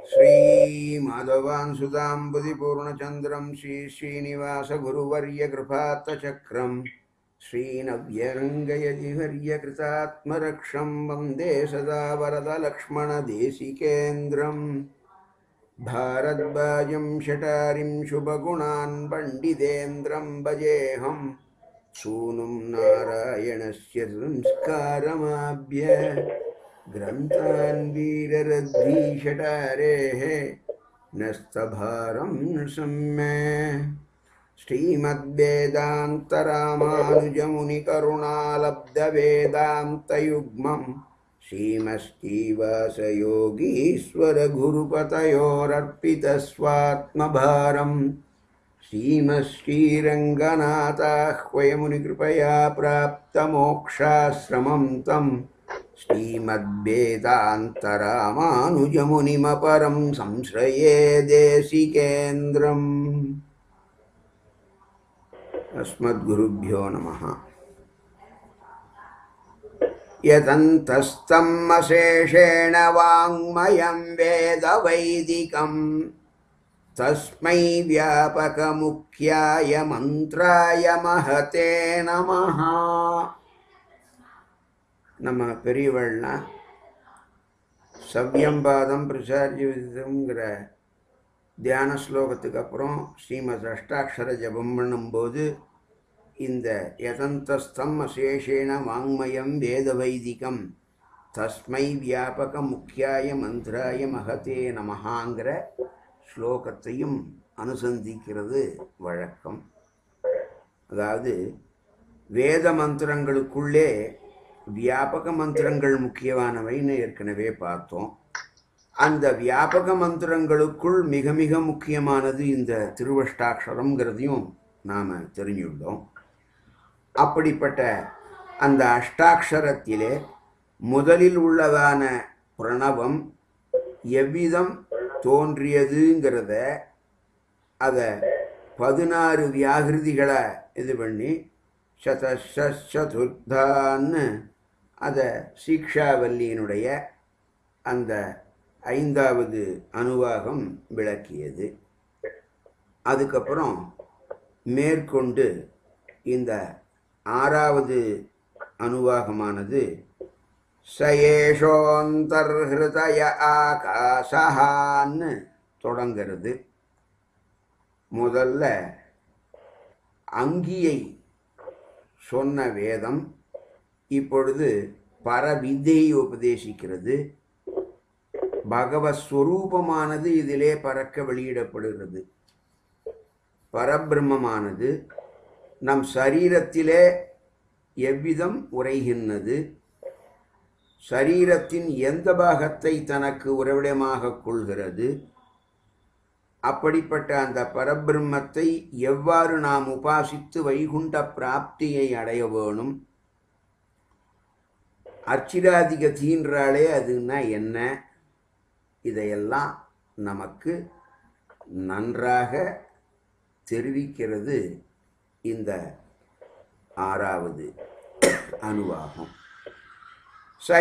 श्रीमाधवांसुदाम्बुधिपूर्णचन्द्रं श्रीश्रीनिवासगुरुवर्यकृपात्तचक्रम् श्रीनव्यरङ्गयजिवर्यकृतात्मरक्षं वन्दे सदा वरदलक्ष्मणदेशिकेन्द्रम् भारद्वाजं शटारिं शुभगुणान् पण्डितेन्द्रं भजेऽहं सूनुं नारायणस्य संस्कारमाभ्य ग्रन्थान् वीररद्वीषटारेः नस्तभारं सम्मे श्रीमद्वेदान्तरामानुजमुनिकरुणालब्धवेदान्तयुग्मम् श्रीमश्रीवासयोगीश्वरगुरुपतयोरर्पितस्वात्मभारम् श्रीमश्रीरङ्गनाथाह्वयमुनिकृपया प्राप्तमोक्षाश्रमं तं श्रीमद्वेदान्तरामानुजमुनिमपरं संश्रये देशिकेन्द्रम् अस्मद्गुरुभ्यो नमः यतन्तस्तम् अशेषेण वाङ्मयं वेदवैदिकम् तस्मै व्यापकमुख्याय मन्त्राय महते நமஹ நம்ம பெரியவள்னா சவ்யம்பாதம் பிரசாரியுங்கிற தியான ஸ்லோகத்துக்கு அப்புறம் ஸ்ரீமத் அஷ்டாட்சர ஜபம் பண்ணும்போது இந்த யதந்தஸ்தம் அசேஷேன வாங்மயம் வேத வைதிகம் தஸ்மை வியாபக முக்கியாய மந்திராய மகதே நமஹாங்கிற ஸ்லோகத்தையும் அனுசந்திக்கிறது வழக்கம் அதாவது வேத மந்திரங்களுக்குள்ளே வியாபக மந்திரங்கள் முக்கியமானவைன்னு ஏற்கனவே பார்த்தோம் அந்த வியாபக மந்திரங்களுக்குள் மிக மிக முக்கியமானது இந்த திருவஷ்டாட்சரம்ங்கிறதையும் நாம் தெரிஞ்சுள்ளோம் அப்படிப்பட்ட அந்த அஷ்டாட்சரத்திலே முதலில் உள்ளதான பிரணவம் எவ்விதம் தோன்றியதுங்கிறத அதை பதினாறு வியாகிருதிகளை இது பண்ணி சதசதுர்தான்னு அதை சீக்ஷாவல்லியினுடைய அந்த ஐந்தாவது அணுவாகம் விளக்கியது அதுக்கப்புறம் மேற்கொண்டு இந்த ஆறாவது அணுவாகமானது சயேஷோந்தர்ஹய ஆகாசஹான்னு தொடங்கிறது முதல்ல அங்கியை சொன்ன வேதம் இப்பொழுது பரவித்தையை உபதேசிக்கிறது பகவஸ்வரூபமானது இதிலே பறக்க வெளியிடப்படுகிறது பரபிரம்மமானது நம் சரீரத்திலே எவ்விதம் உரைகின்றது சரீரத்தின் எந்த பாகத்தை தனக்கு உறவிடமாக கொள்கிறது அப்படிப்பட்ட அந்த பரபிரம்மத்தை எவ்வாறு நாம் உபாசித்து வைகுண்ட பிராப்தியை அடைய வேணும் அர்ச்சிராதிக தீன்றாலே அதுன்னா என்ன இதையெல்லாம் நமக்கு நன்றாக தெரிவிக்கிறது இந்த ஆறாவது அணுவாகும் स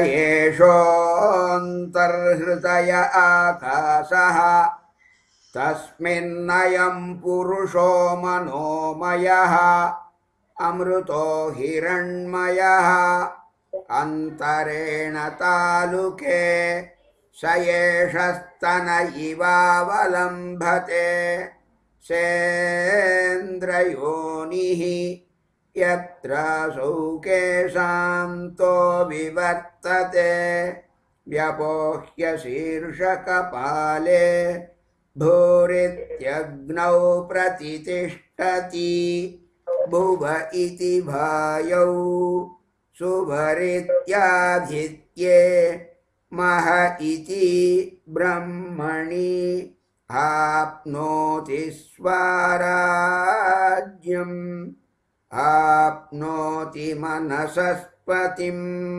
एषोऽन्तर्हृदय आकाशः तस्मिन्नयं पुरुषो मनोमयः अमृतो हिरण्मयः अन्तरेण तालुके स एषस्तन इवावलम्भते सेन्द्रयोनिः यत्रासौ केशान्तो विवर्तते व्यपोह्य शीर्षकपाले भूरित्यग्नौ प्रतितिष्ठति भुव इति भायौ शुभरित्याधित्ये मह इति ब्रह्मणि आप्नोति स्वाराज्यम् आप्नोति मनसस्पतिं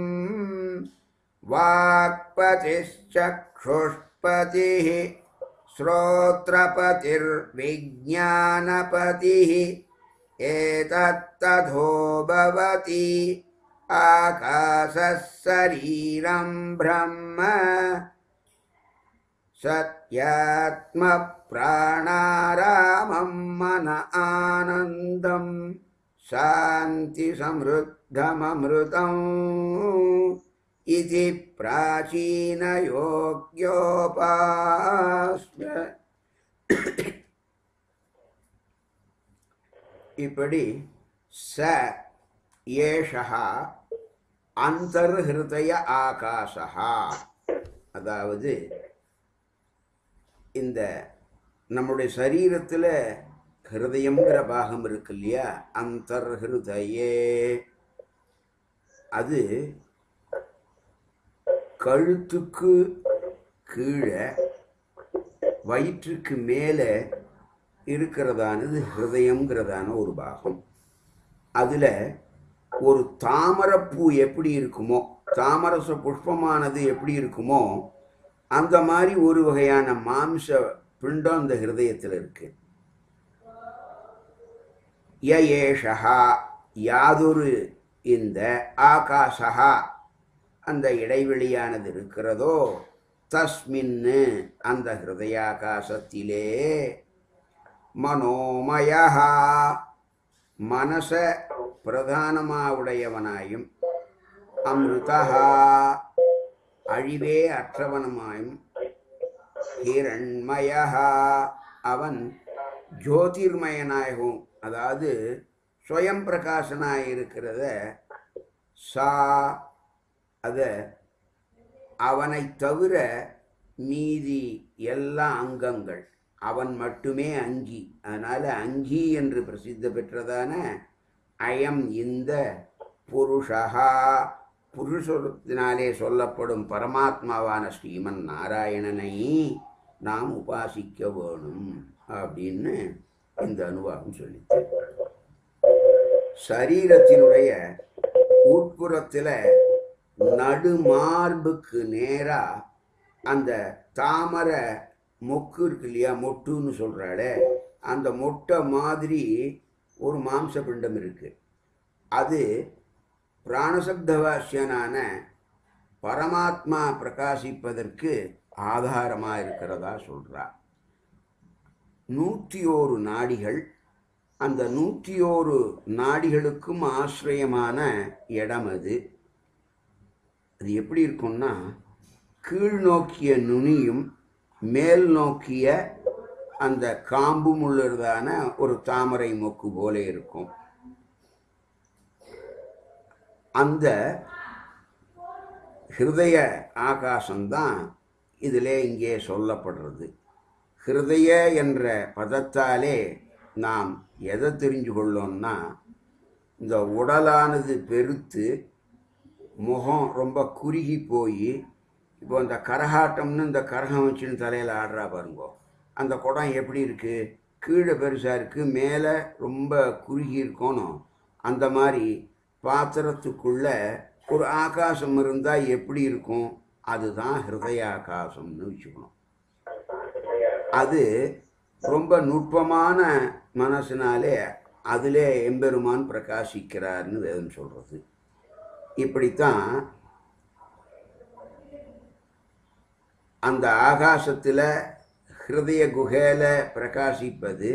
वाक्पतिश्चक्षुष्पतिः श्रोत्रपतिर्विज्ञानपतिः एतत्तथो भवति आकाशः शरीरं ब्रह्म स சத்யாத்ம பிராணாராமம் மன ஆனந்தம் சாந்தி சம்ருத்தமமிருதம் இது பிராச்சீன யோக்யோபாஸ்ம இப்படி ச ஏஷா அந்தர்ஹிருதய ஆகாசா அதாவது இந்த நம்முடைய சரீரத்தில் ஹிருதயம்ங்கிற பாகம் இருக்கு இல்லையா அந்தர்ஹிருதயே அது கழுத்துக்கு கீழே வயிற்றுக்கு மேலே இருக்கிறதானது ஹிருதயங்கிறதான ஒரு பாகம் அதில் ஒரு தாமரப்பூ எப்படி இருக்குமோ தாமரச புஷ்பமானது எப்படி இருக்குமோ அந்த மாதிரி ஒரு வகையான மாம்ச பிண்டம் அந்த ஹிருதயத்தில் இருக்கு யேஷா யாதொரு இந்த ஆகாசா அந்த இடைவெளியானது இருக்கிறதோ தஸ்மின்னு அந்த ஹிருதயாகாசத்திலே மனோமயா மனச பிரதானமாக உடையவனாயும் அமிர்தா அழிவே அற்றவனுமாயும் ஹிரண்மயா அவன் ஜோதிர்மயனாகவும் அதாவது ஸ்வயம் பிரகாசனாக இருக்கிறத சா அத அவனை தவிர மீதி எல்லா அங்கங்கள் அவன் மட்டுமே அங்கி அதனால் அங்கி என்று பிரசித்த பெற்றதான அயம் இந்த புருஷா புருஷத்தினாலே சொல்லப்படும் பரமாத்மாவான ஸ்ரீமன் நாராயணனை நாம் உபாசிக்க வேணும் அப்படின்னு இந்த அனுபவம் சொல்லித்து சரீரத்தினுடைய உட்புறத்தில் நடுமார்புக்கு நேராக அந்த தாமரை மொக்கு இருக்கு இல்லையா மொட்டுன்னு சொல்கிறாளே அந்த மொட்டை மாதிரி ஒரு மாம்ச பிண்டம் இருக்கு அது பிராணசப்தவாசியனான பரமாத்மா பிரகாசிப்பதற்கு ஆதாரமாக இருக்கிறதா சொல்கிறா நூற்றி ஓரு நாடிகள் அந்த நூற்றி ஓரு நாடிகளுக்கும் ஆசிரியமான இடம் அது அது எப்படி இருக்கும்னா கீழ் நோக்கிய நுனியும் மேல் நோக்கிய அந்த காம்பும் உள்ளதான ஒரு தாமரை மொக்கு போல இருக்கும் அந்த ஹிருதய ஆகாசம்தான் இதிலே இங்கே சொல்லப்படுறது ஹிருதய என்ற பதத்தாலே நாம் எதை தெரிஞ்சு கொள்ளோம்னா இந்த உடலானது பெருத்து முகம் ரொம்ப குறுகி போய் இப்போ இந்த கரகாட்டம்னு இந்த கரகம் வச்சுன்னு தலையில் ஆடுறா பாருங்கோ அந்த குடம் எப்படி இருக்குது கீழே பெருசாக இருக்குது மேலே ரொம்ப குறுகி இருக்கணும் அந்த மாதிரி பாத்திரத்துக்குள்ள ஒரு ஆகாசம் இருந்தால் எப்படி இருக்கும் அதுதான் ஹிருதய ஆகாசம்னு வச்சுக்கணும் அது ரொம்ப நுட்பமான மனசினாலே அதிலே எம்பெருமான் பிரகாசிக்கிறார்னு வேதம் சொல்கிறது இப்படித்தான் அந்த ஆகாசத்தில் ஹிருதய குகையில பிரகாசிப்பது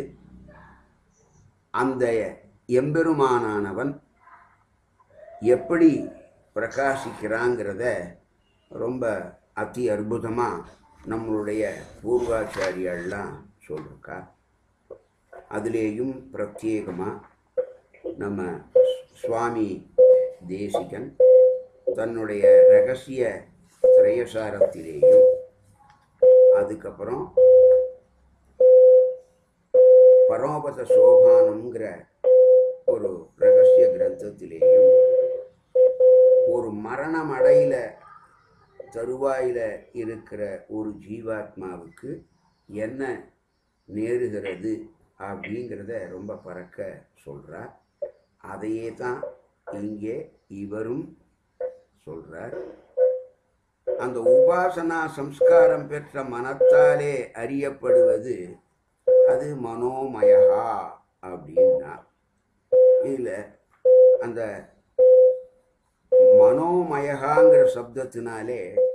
அந்த எம்பெருமானானவன் எப்படி பிரகாசிக்கிறாங்கிறத ரொம்ப அதி அற்புதமாக நம்மளுடைய பூர்வாச்சாரியெல்லாம் சொல்லிருக்கா அதுலேயும் பிரத்யேகமாக நம்ம சுவாமி தேசிகன் தன்னுடைய ரகசிய திரையசாரத்திலேயும் அதுக்கப்புறம் பரமபத சோபானம்ங்கிற ஒரு ரகசிய கிரந்தத்திலேயும் ஒரு மரணம் அடையில தருவாயில் இருக்கிற ஒரு ஜீவாத்மாவுக்கு என்ன நேருகிறது அப்படிங்கிறத ரொம்ப பறக்க சொல்கிறார் அதையே தான் இங்கே இவரும் சொல்கிறார் அந்த உபாசனா சம்ஸ்காரம் பெற்ற மனத்தாலே அறியப்படுவது அது மனோமயா அப்படின்னா இதில் அந்த மனோமயகாங்கிற சப்தத்தினாலே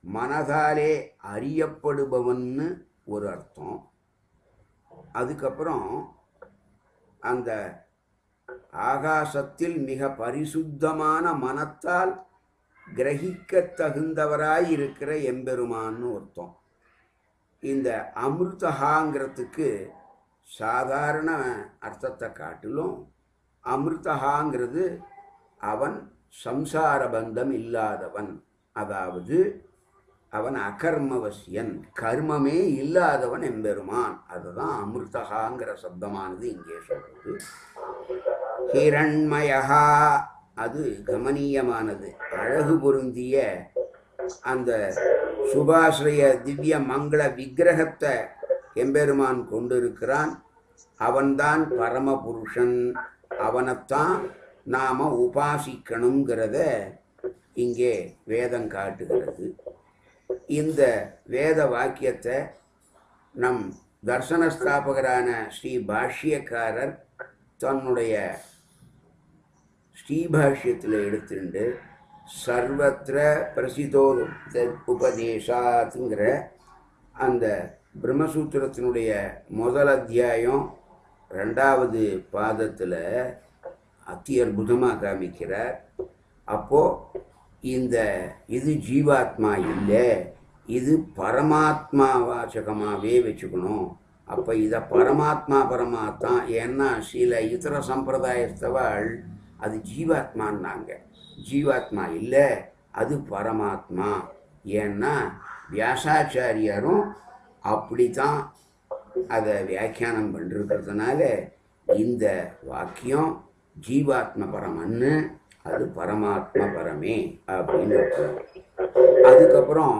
மனதாலே அறியப்படுபவன்னு ஒரு அர்த்தம் அதுக்கப்புறம் அந்த ஆகாசத்தில் மிக பரிசுத்தமான மனத்தால் கிரகிக்க தகுந்தவராய் இருக்கிற எம்பெருமான்னு அர்த்தம் இந்த அமிர்தகாங்கிறதுக்கு சாதாரண அர்த்தத்தை காட்டிலும் அமிர்தகாங்கிறது அவன் சம்சார பந்தம் இல்லாதவன் அதாவது அவன் அகர்மவசியன் கர்மமே இல்லாதவன் எம்பெருமான் அதுதான் அமிர்தகாங்கிற சப்தமானது இங்கே சொல்றது ஹிரண்மயகா அது கமனீயமானது அழகு பொருந்திய அந்த சுபாஸ்ரய திவ்ய மங்கள விக்கிரகத்தை எம்பெருமான் கொண்டிருக்கிறான் அவன்தான் பரமபுருஷன் அவனைத்தான் நாம உபாசிக்கணுங்கிறத இங்கே வேதம் காட்டுகிறது இந்த வேத வாக்கியத்தை நம் தர்சன ஸ்தாபகரான ஸ்ரீ பாஷ்யக்காரர் தன்னுடைய ஸ்ரீபாஷ்யத்தில் எடுத்துண்டு சர்வத்திர பிரசிதோ உபதேசாத்துங்கிற அந்த பிரம்மசூத்திரத்தினுடைய முதல் அத்தியாயம் ரெண்டாவது பாதத்தில் அத்தி அற்புதமாக காமிக்கிறார் அப்போ இந்த இது ஜீவாத்மா இல்லை இது பரமாத்மா வாச்சகமாகவே வச்சுக்கணும் அப்போ இதை பரமாத்மா பரமாத்மா ஏன்னா சில இதர சம்பிரதாயத்தவாள் அது ஜீவாத்மான்னாங்க ஜீவாத்மா இல்லை அது பரமாத்மா ஏன்னா வியாசாச்சாரியாரும் அப்படி தான் அதை வியாக்கியானம் பண்ணிருக்கிறதுனால இந்த வாக்கியம் ஜீவாத்ம பரமன்னு அது பரமாத்ம பரமே அப்படின்னு அர்த்தம். அதுக்கப்புறம்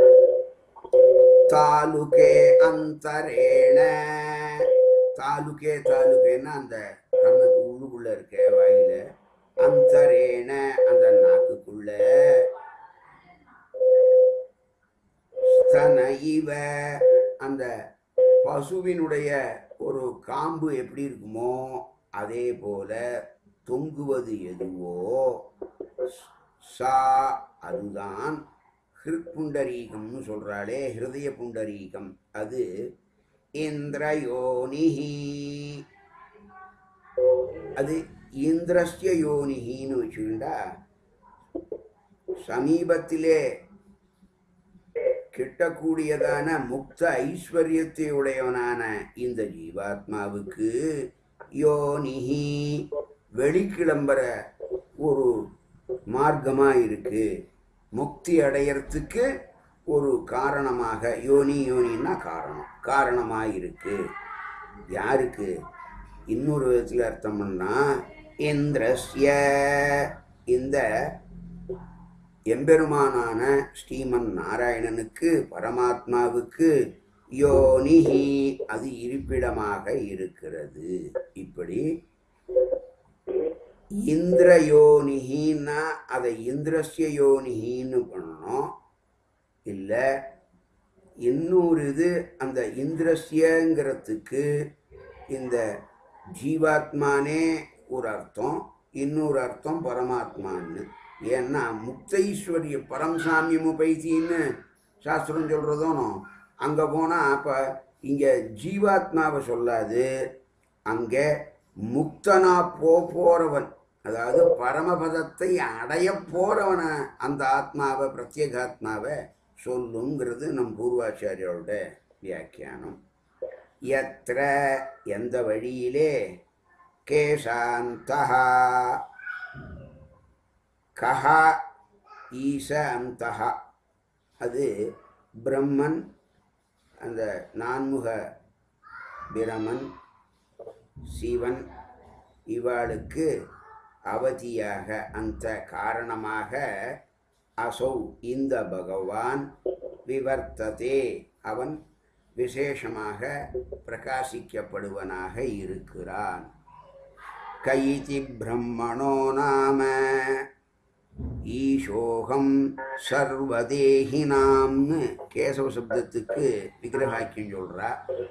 தாலுகே அந்தரேண தாலுகே தாலுகேன்னா அந்த கண்ணுக்கு உள்ளுக்குள்ள இருக்க வாயில அந்தரேண அந்த நாக்குக்குள்ள ஸ்தன இவ அந்த பசுவினுடைய ஒரு காம்பு எப்படி இருக்குமோ அதே போல தொங்குவது எதுவோ சா அதுதான் ஹிருப்புண்டரீகம்னு சொல்றாளே ஹிருதய புண்டரீகம் அது இந்திரயோனிஹி அது இந்திரஸ்ய யோனிஹின்னு வச்சுக்கிண்டா சமீபத்திலே கிட்டக்கூடியதான முக்த ஐஸ்வர்யத்தை உடையவனான இந்த ஜீவாத்மாவுக்கு யோனிஹி வெளிக்கிளம்புற ஒரு மார்க்கமா இருக்கு முக்தி அடையறதுக்கு ஒரு காரணமாக யோனி யோனின்னா காரணம் காரணமாக இருக்கு யாருக்கு இன்னொரு விதத்தில் அர்த்தம் பண்ணா இந்திரஸ்ய இந்த எம்பெருமானான ஸ்ரீமன் நாராயணனுக்கு பரமாத்மாவுக்கு யோனிஹி அது இருப்பிடமாக இருக்கிறது இப்படி இந்திர யோனிஹின்னா அதை இந்திரஸ்ய யோனிஹின்னு பண்ணணும் இல்லை இன்னொரு இது அந்த இந்திரஸ்யங்கிறதுக்கு இந்த ஜீவாத்மானே ஒரு அர்த்தம் இன்னொரு அர்த்தம் பரமாத்மான்னு ஏன்னா முக்தைஸ்வரிய பரம்சாமியம் பைத்தின்னு சாஸ்திரம் சொல்கிறதோனோ அங்கே போனால் அப்போ இங்கே ஜீவாத்மாவை சொல்லாது அங்கே முக்தனா போ போகிறவன் அதாவது பரமபதத்தை அடைய போகிறவனை அந்த ஆத்மாவை பிரத்யேகாத்மாவை சொல்லுங்கிறது நம் பூர்வாச்சாரியோட வியாக்கியானம் எத்திர எந்த வழியிலே கேசாந்தா கஹா ஈச அந்தஹா அது பிரம்மன் அந்த நான்முக பிரமன் சிவன் இவாளுக்கு அவதியாக அந்த காரணமாக அசௌ இந்த பகவான் விவர்த்ததே அவன் விசேஷமாக பிரகாசிக்கப்படுவனாக இருக்கிறான் கைதி பிரம்மணோ நாம ஈசோகம் சர்வதேகினாம்னு கேசவ சப்தத்துக்கு விக்கிரகாக்கியம் சொல்றா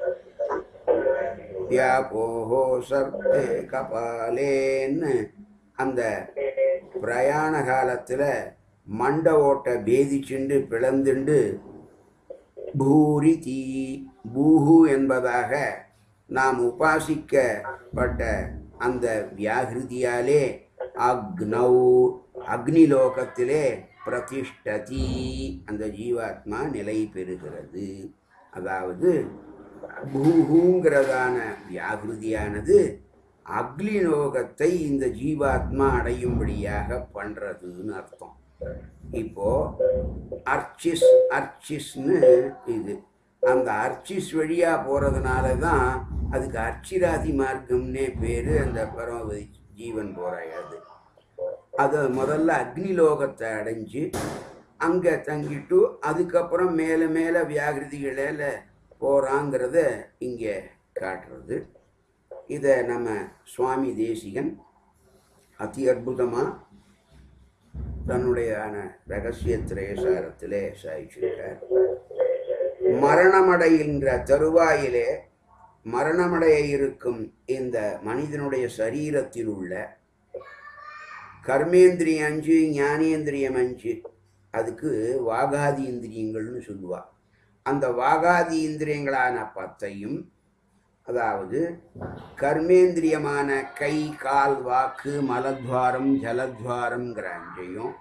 வியாபோஹோ சர்வே கபாலேன்னு அந்த பிரயாண காலத்தில் மண்ட ஓட்டை பேதிச்சுண்டு பிளந்துண்டு பூரி தீ பூஹு என்பதாக நாம் உபாசிக்கப்பட்ட அந்த வியாகிருதியாலே அக்னௌ அக்னிலோகத்திலே பிரதிஷ்டதி அந்த ஜீவாத்மா நிலை பெறுகிறது அதாவது பூஹுங்கிறதான வியாகிருதியானது அக்னிலோகத்தை இந்த ஜீவாத்மா அடையும்படியாக பண்றதுன்னு அர்த்தம் இப்போ அர்ச்சிஸ் அர்ச்சிஸ்னு இது அந்த அர்ச்சிஸ் வழியா போறதுனால தான் அதுக்கு அர்ச்சிராதி மார்க்கம்னே பேரு அந்த பரமபதி ஜீவன் போறாயாது அது முதல்ல அக்னிலோகத்தை அடைஞ்சு அங்க தங்கிட்டு அதுக்கப்புறம் மேல மேல வியாகிருதிகளில் போறாங்கிறத இங்க காட்டுறது இதை நம்ம சுவாமி தேசிகன் அதி அற்புதமா தன்னுடையான ரகசிய திரேசாரத்திலே சாய்ச்சிருக்கார் மரணமடைகின்ற தருவாயிலே மரணமடைய இருக்கும் இந்த மனிதனுடைய சரீரத்தில் உள்ள கர்மேந்திரியம் அஞ்சு ஞானேந்திரியம் அஞ்சு அதுக்கு வாகாதி இந்திரியங்கள்னு சொல்லுவா அந்த வாகாதி இந்திரியங்களான பத்தையும் அதாவது கர்மேந்திரியமான கை கால் வாக்கு மலத்வாரம் ஜலத்வாரம்ங்கிற அஞ்சையும்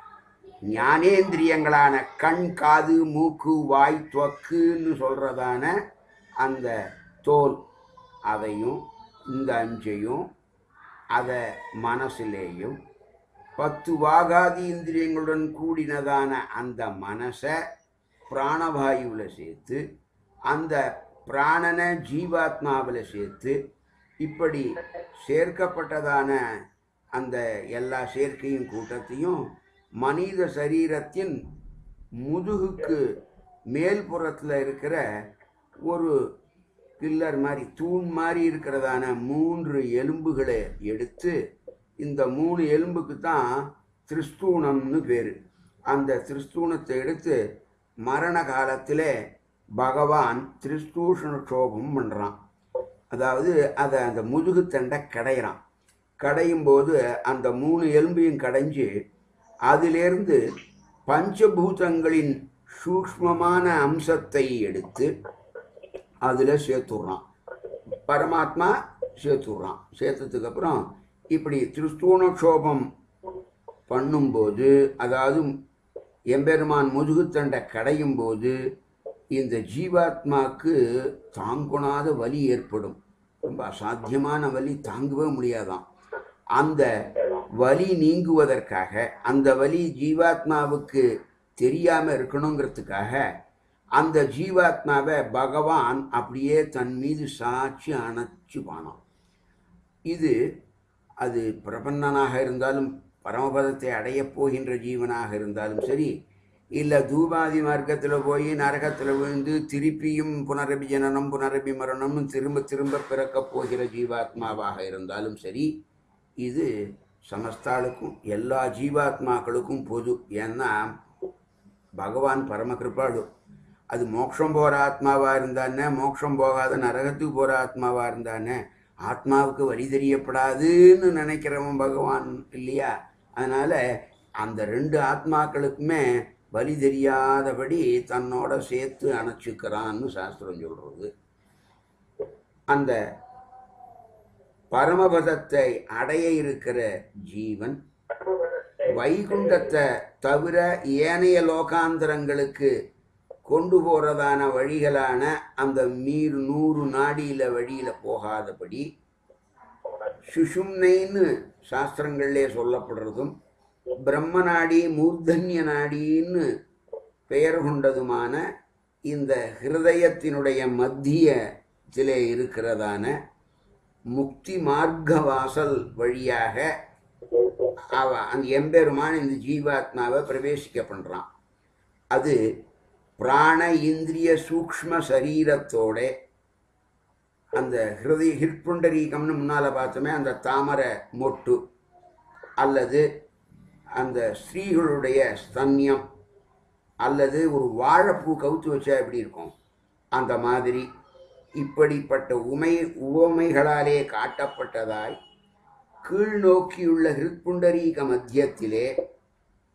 ஞானேந்திரியங்களான கண் காது மூக்கு வாய் துவக்குன்னு சொல்றதான அந்த தோல் அதையும் இந்த அஞ்சையும் அதை மனசிலேயும் பத்து வாகாதி இந்திரியங்களுடன் கூடினதான அந்த மனசை பிராணவாயுவில் சேர்த்து அந்த பிராணனை ஜீவாத்மாவில் சேர்த்து இப்படி சேர்க்கப்பட்டதான அந்த எல்லா சேர்க்கையும் கூட்டத்தையும் மனித சரீரத்தின் முதுகுக்கு மேல்புறத்தில் இருக்கிற ஒரு பில்லர் மாதிரி தூண் மாதிரி இருக்கிறதான மூன்று எலும்புகளை எடுத்து இந்த மூணு எலும்புக்கு தான் திரிஸ்தூணம்னு பேர் அந்த திரிஸ்தூணத்தை எடுத்து மரண காலத்தில் பகவான் திரிஸ்தூஷண சோபம் பண்ணுறான் அதாவது அதை அந்த முதுகு தண்டை கடையிறான் கடையும் போது அந்த மூணு எலும்பையும் கடைஞ்சு அதிலிருந்து பஞ்சபூதங்களின் சூக்ஷ்மமான அம்சத்தை எடுத்து அதில் சேர்த்துடுறான் பரமாத்மா சேர்த்துடுறான் சேர்த்ததுக்கு அப்புறம் இப்படி திருஸ்தூணக்ஷோபம் பண்ணும்போது அதாவது எம்பெருமான் முதுகுத்தண்டை கடையும் போது இந்த ஜீவாத்மாக்கு தாங்குணாத வலி ஏற்படும் ரொம்ப அசாத்தியமான வலி தாங்கவே முடியாதாம் அந்த வலி நீங்குவதற்காக அந்த வலி ஜீவாத்மாவுக்கு தெரியாம இருக்கணுங்கிறதுக்காக அந்த ஜீவாத்மாவை பகவான் அப்படியே தன் மீது சாட்சி அணைச்சு பானான் இது அது பிரபன்னனாக இருந்தாலும் பரமபதத்தை அடையப் போகின்ற ஜீவனாக இருந்தாலும் சரி இல்லை தூபாதி மார்க்கத்தில் போய் நரகத்தில் விழுந்து திருப்பியும் புனரபி ஜனனம் புனரபி மரணம்னு திரும்ப திரும்ப பிறக்கப் போகிற ஜீவாத்மாவாக இருந்தாலும் சரி இது சமஸ்தாளுக்கும் எல்லா ஜீவாத்மாக்களுக்கும் பொது ஏன்னா பகவான் பரமகிருப்பாடு அது மோட்சம் போகிற ஆத்மாவாக இருந்தானே மோட்சம் போகாத நரகத்துக்கு போகிற ஆத்மாவாக இருந்தானே ஆத்மாவுக்கு வழி தெரியப்படாதுன்னு நினைக்கிறவன் பகவான் இல்லையா அதனால் அந்த ரெண்டு ஆத்மாக்களுக்குமே வழி தெரியாதபடி தன்னோட சேர்த்து அணைச்சிக்கிறான்னு சாஸ்திரம் சொல்கிறது அந்த பரமபதத்தை அடைய இருக்கிற ஜீவன் வைகுண்டத்தை தவிர ஏனைய லோகாந்தரங்களுக்கு கொண்டு போறதான வழிகளான அந்த மீறு நூறு நாடியில வழியில போகாதபடி சுஷும்னைன்னு சாஸ்திரங்கள்லே சொல்லப்படுறதும் பிரம்ம நாடி மூர்தன்ய நாடின்னு பெயர் கொண்டதுமான இந்த ஹிருதயத்தினுடைய மத்தியத்திலே இருக்கிறதான முக்தி மார்க்க வாசல் வழியாக அவ அந்த எம்பெருமான் இந்த ஜீவாத்மாவை பிரவேசிக்க பண்றான் அது பிராண இந்திரிய சூக்ஷ்ம சரீரத்தோட அந்த ஹிருதய ஹிற்புண்டரீகம்னு முன்னால பார்த்தோமே அந்த தாமரை மொட்டு அல்லது அந்த ஸ்ரீகளுடைய ஸ்தன்யம் அல்லது ஒரு வாழைப்பூ கவுத்து வச்சா எப்படி இருக்கும் அந்த மாதிரி இப்படிப்பட்ட உமை உவமைகளாலே காட்டப்பட்டதாய் கீழ் நோக்கியுள்ள ஹிருத்புண்டரீக மத்தியத்திலே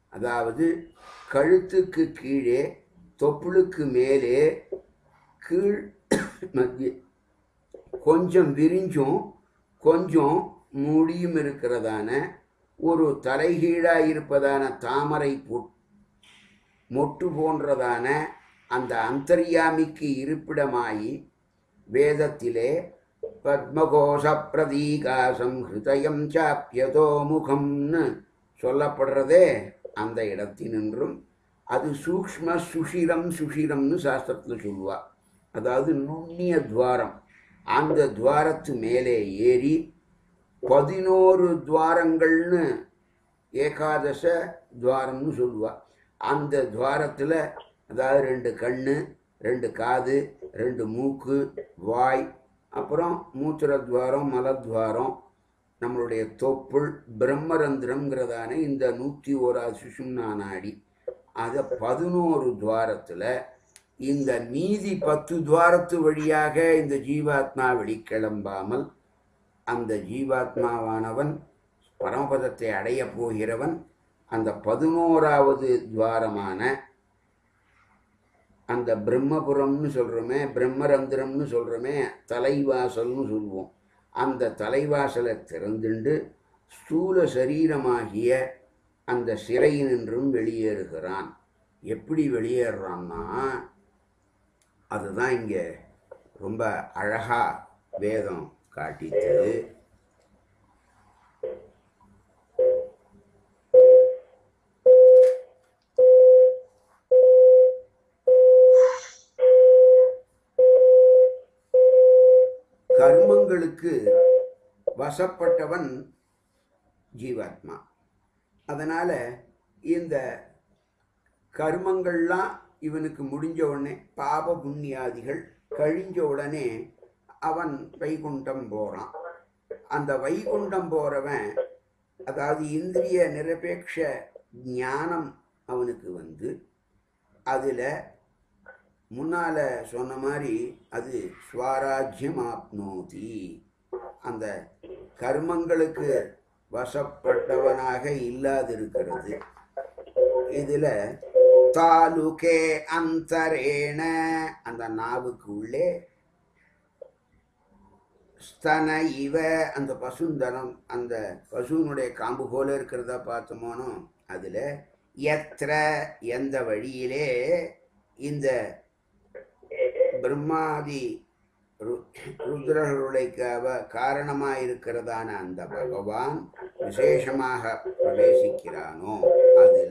அதாவது கழுத்துக்கு கீழே தொப்புளுக்கு மேலே கீழ் மத்திய கொஞ்சம் விரிஞ்சும் கொஞ்சம் மூடியும் இருக்கிறதான ஒரு தலைகீழாக இருப்பதான தாமரை பொ மொட்டு போன்றதான அந்த அந்தர்யாமிக்கு இருப்பிடமாயி வேதத்திலே பத்மகோஷ பிரதீகாசம் ஹிருதயம் சாப்பியதோ முகம்னு சொல்லப்படுறதே அந்த இடத்தினின்றும் அது சூக்ஷ்ம சுஷிரம் சுஷிரம்னு சாஸ்திரத்தில் சொல்லுவா அதாவது நுண்ணிய துவாரம் அந்த துவாரத்து மேலே ஏறி பதினோரு துவாரங்கள்னு ஏகாதச துவாரம்னு சொல்லுவா அந்த துவாரத்தில் அதாவது ரெண்டு கண்ணு ரெண்டு காது ரெண்டு மூக்கு வாய் அப்புறம் மூத்திரத்வாரம் மலத்வாரம் நம்மளுடைய தொப்புள் பிரம்மரந்திரம்ங்கிறதான இந்த நூற்றி ஓராது சுஷும்னா நாடி அதை பதினோரு துவாரத்தில் இந்த மீதி பத்து துவாரத்து வழியாக இந்த ஜீவாத்மா வெளிக்கிளம்பாமல் அந்த ஜீவாத்மாவானவன் பரமபதத்தை அடையப் போகிறவன் அந்த பதினோராவது துவாரமான அந்த பிரம்மபுரம்னு சொல்கிறோமே பிரம்மரந்திரம்னு சொல்கிறோமே தலைவாசல்னு சொல்லுவோம் அந்த தலைவாசலை திறந்துண்டு ஸ்தூல சரீரமாகிய அந்த சிறையினின்றும் வெளியேறுகிறான் எப்படி வெளியேறான்னா அதுதான் இங்கே ரொம்ப அழகா வேதம் காட்டித்து கர்மங்களுக்கு வசப்பட்டவன் ஜீவாத்மா அதனால இந்த கர்மங்கள்லாம் இவனுக்கு முடிஞ்ச உடனே பாப புண்ணியாதிகள் கழிஞ்ச உடனே அவன் வைகுண்டம் போறான் அந்த வைகுண்டம் போறவன் அதாவது இந்திரிய நிரபேட்ச ஞானம் அவனுக்கு வந்து அதில் முன்னால சொன்ன மாதிரி அது ஸ்வராஜ்யம் ஆப்னோதி அந்த கர்மங்களுக்கு வசப்பட்டவனாக இல்லாதிருக்கிறது இதுல தாலுகே அந்தரேன அந்த நாவுக்கு உள்ளே ஸ்தன இவ அந்த பசுந்தனம் அந்த பசுனுடைய காம்பு போல இருக்கிறத பார்த்தோமோனோ அதுல எத்திர எந்த வழியிலே இந்த பிரம்மாதி ரு- ருத்ரர்களுடைய கவ- காரணமாய் இருக்கிறதான அந்த பகவான் விசேஷமாக பிரவேசிக்கிறானோ அதுல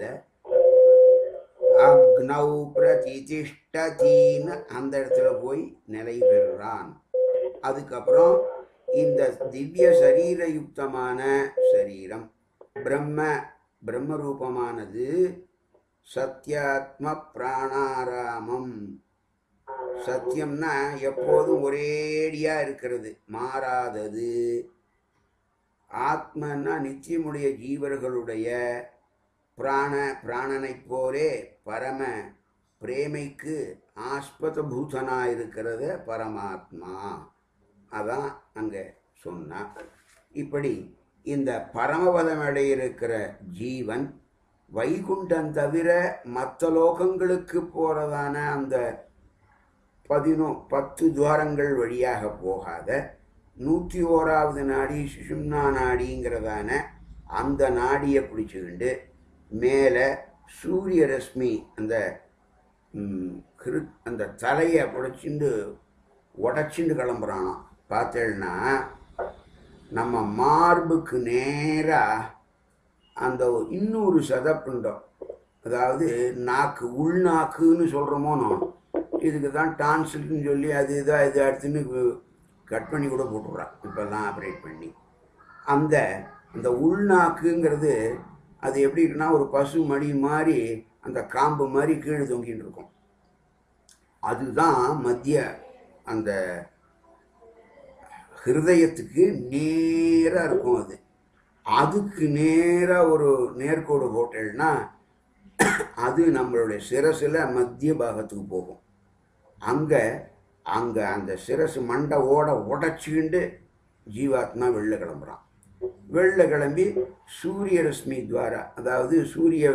அக்னௌ பிரதிதிஷ்டதீன்னு அந்த இடத்துல போய் நிலை பெறுறான் அதுக்கப்புறம் இந்த திவ்ய சரீர யுக்தமான சரீரம் பிரம்ம பிரம்ம ரூபமானது சத்யாத்ம பிராணாராமம் சத்தியம்னா எப்போதும் ஒரேடியா இருக்கிறது மாறாதது ஆத்மன்னா நித்தியமுடைய ஜீவர்களுடைய பிராண பிராணனைப் போலே பரம பிரேமைக்கு ஆஸ்பத பூதனா இருக்கிறது பரமாத்மா அதான் அங்கே சொன்னா இப்படி இந்த பரமபதம் அடையிருக்கிற ஜீவன் வைகுண்டம் தவிர மற்ற லோகங்களுக்கு போறதான அந்த பதினோ பத்து துவாரங்கள் வழியாக போகாத நூற்றி ஓராவது நாடி சுஷும்னா நாடிங்கிறதான அந்த நாடியை பிடிச்சுக்கிண்டு மேலே சூரிய ரஷ்மி அந்த ம், கிரு- அந்த தலையை பிடிச்சிண்டு உடச்சிண்டு கிளம்புறானாம் பார்த்தேன்னா நம்ம மார்புக்கு நேராக அந்த இன்னொரு சதப்பிண்டம் அதாவது நாக்கு உள்நாக்குன்னு சொல்கிறோமோனோ இதுக்கு தான் டான்சில்னு சொல்லி அது இதா இது அடுத்துன்னு கட் பண்ணி கூட போட்டுடுறான் இப்போல்லாம் ஆப்ரேட் பண்ணி அந்த அந்த உள்நாக்குங்கிறது அது எப்படி இருக்குன்னா ஒரு பசு மடி மாதிரி அந்த காம்பு மாதிரி கீழே தொங்கிட்டு இருக்கும் அதுதான் மத்திய அந்த ஹிருதயத்துக்கு நேராக இருக்கும் அது அதுக்கு நேராக ஒரு நேர்கோடு போட்டேன்னா அது நம்மளுடைய சிரசில் மத்திய பாகத்துக்கு போகும் அங்கே அங்கே அந்த சிரசு மண்டை ஓட உடச்சிக்கிண்டு ஜீவாத்மா வெளில கிளம்புறான் வெளில கிளம்பி சூரிய ரஷ்மி துவாரா அதாவது சூரிய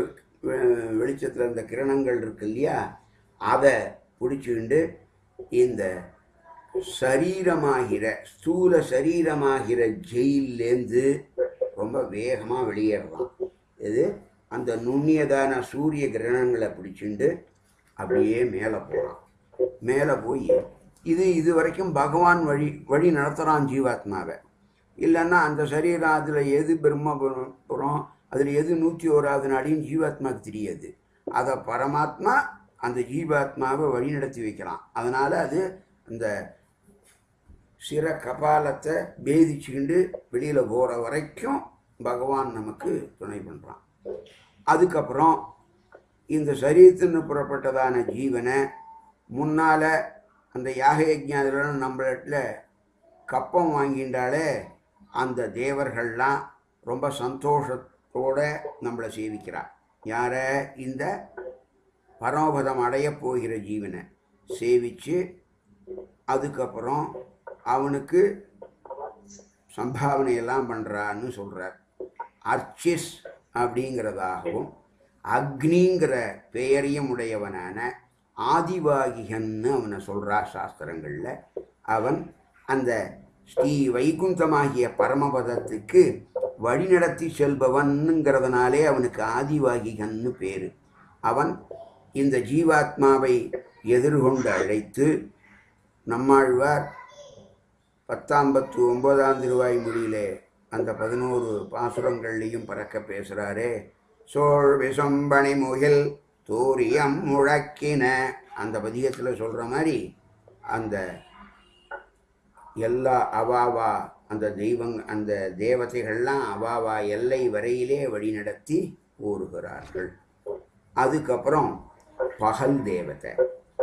வெளிச்சத்தில் இந்த கிரணங்கள் இருக்கு இல்லையா அதை பிடிச்சிக்கிண்டு இந்த சரீரமாகிற ஸ்தூல சரீரமாகிற ஜெயிலேருந்து ரொம்ப வேகமாக வெளியேறலாம் இது அந்த நுண்ணியதான சூரிய கிரகணங்களை பிடிச்சிண்டு அப்படியே மேலே போகிறான் மேலே போய் இது இது வரைக்கும் பகவான் வழி வழி நடத்துகிறான் ஜீவாத்மாவை இல்லைன்னா அந்த சரீரம் அதில் எது பிரம்மபுரம் அதில் எது நூற்றி ஓராவது நாடியும் ஜீவாத்மாவுக்கு தெரியாது அதை பரமாத்மா அந்த ஜீவாத்மாவை வழி நடத்தி வைக்கலாம் அதனால் அது அந்த சிர கபாலத்தை பேதிச்சுக்கிண்டு வெளியில் போகிற வரைக்கும் பகவான் நமக்கு துணை பண்ணுறான் அதுக்கப்புறம் இந்த சரீரத்தின்னு புறப்பட்டதான ஜீவனை முன்னால் அந்த யாக யஜ்ஞாதில் நம்மளிடத்துல கப்பம் வாங்கிண்டாலே அந்த தேவர்கள்லாம் ரொம்ப சந்தோஷத்தோட நம்மளை சேவிக்கிறார் யார இந்த பரமபதம் அடையப் போகிற ஜீவனை சேவித்து அதுக்கப்புறம் அவனுக்கு சம்பாவனை எல்லாம் பண்ணுறான்னு சொல்கிறார் அர்ச்சிஸ் அப்படிங்கிறதாகவும் அக்னிங்கிற பெயரையும் உடையவனான ஆதிவாகிகன்னு அவனை சொல்கிறா சாஸ்திரங்களில் அவன் அந்த ஸ்ரீ வைகுந்தமாகிய பரமபதத்துக்கு வழிநடத்தி செல்பவனுங்கிறதுனாலே அவனுக்கு ஆதிவாகிகன்னு பேர் அவன் இந்த ஜீவாத்மாவை எதிர்கொண்டு அழைத்து நம்மாழ்வார் பத்தாம்பத்து ஒன்பதாம் திருவாய் மொழியிலே அந்த பதினோரு பாசுரங்கள்லையும் பறக்க பேசுகிறாரே சோழ் விசம்பணி முகில் தூரியம் முழக்கின அந்த பதிகத்தில் சொல்கிற மாதிரி அந்த எல்லா அவாவா அந்த தெய்வங் அந்த தேவதைகள்லாம் அவாவா எல்லை வரையிலே வழிநடத்தி கூறுகிறார்கள் அதுக்கப்புறம் பகல் தேவதை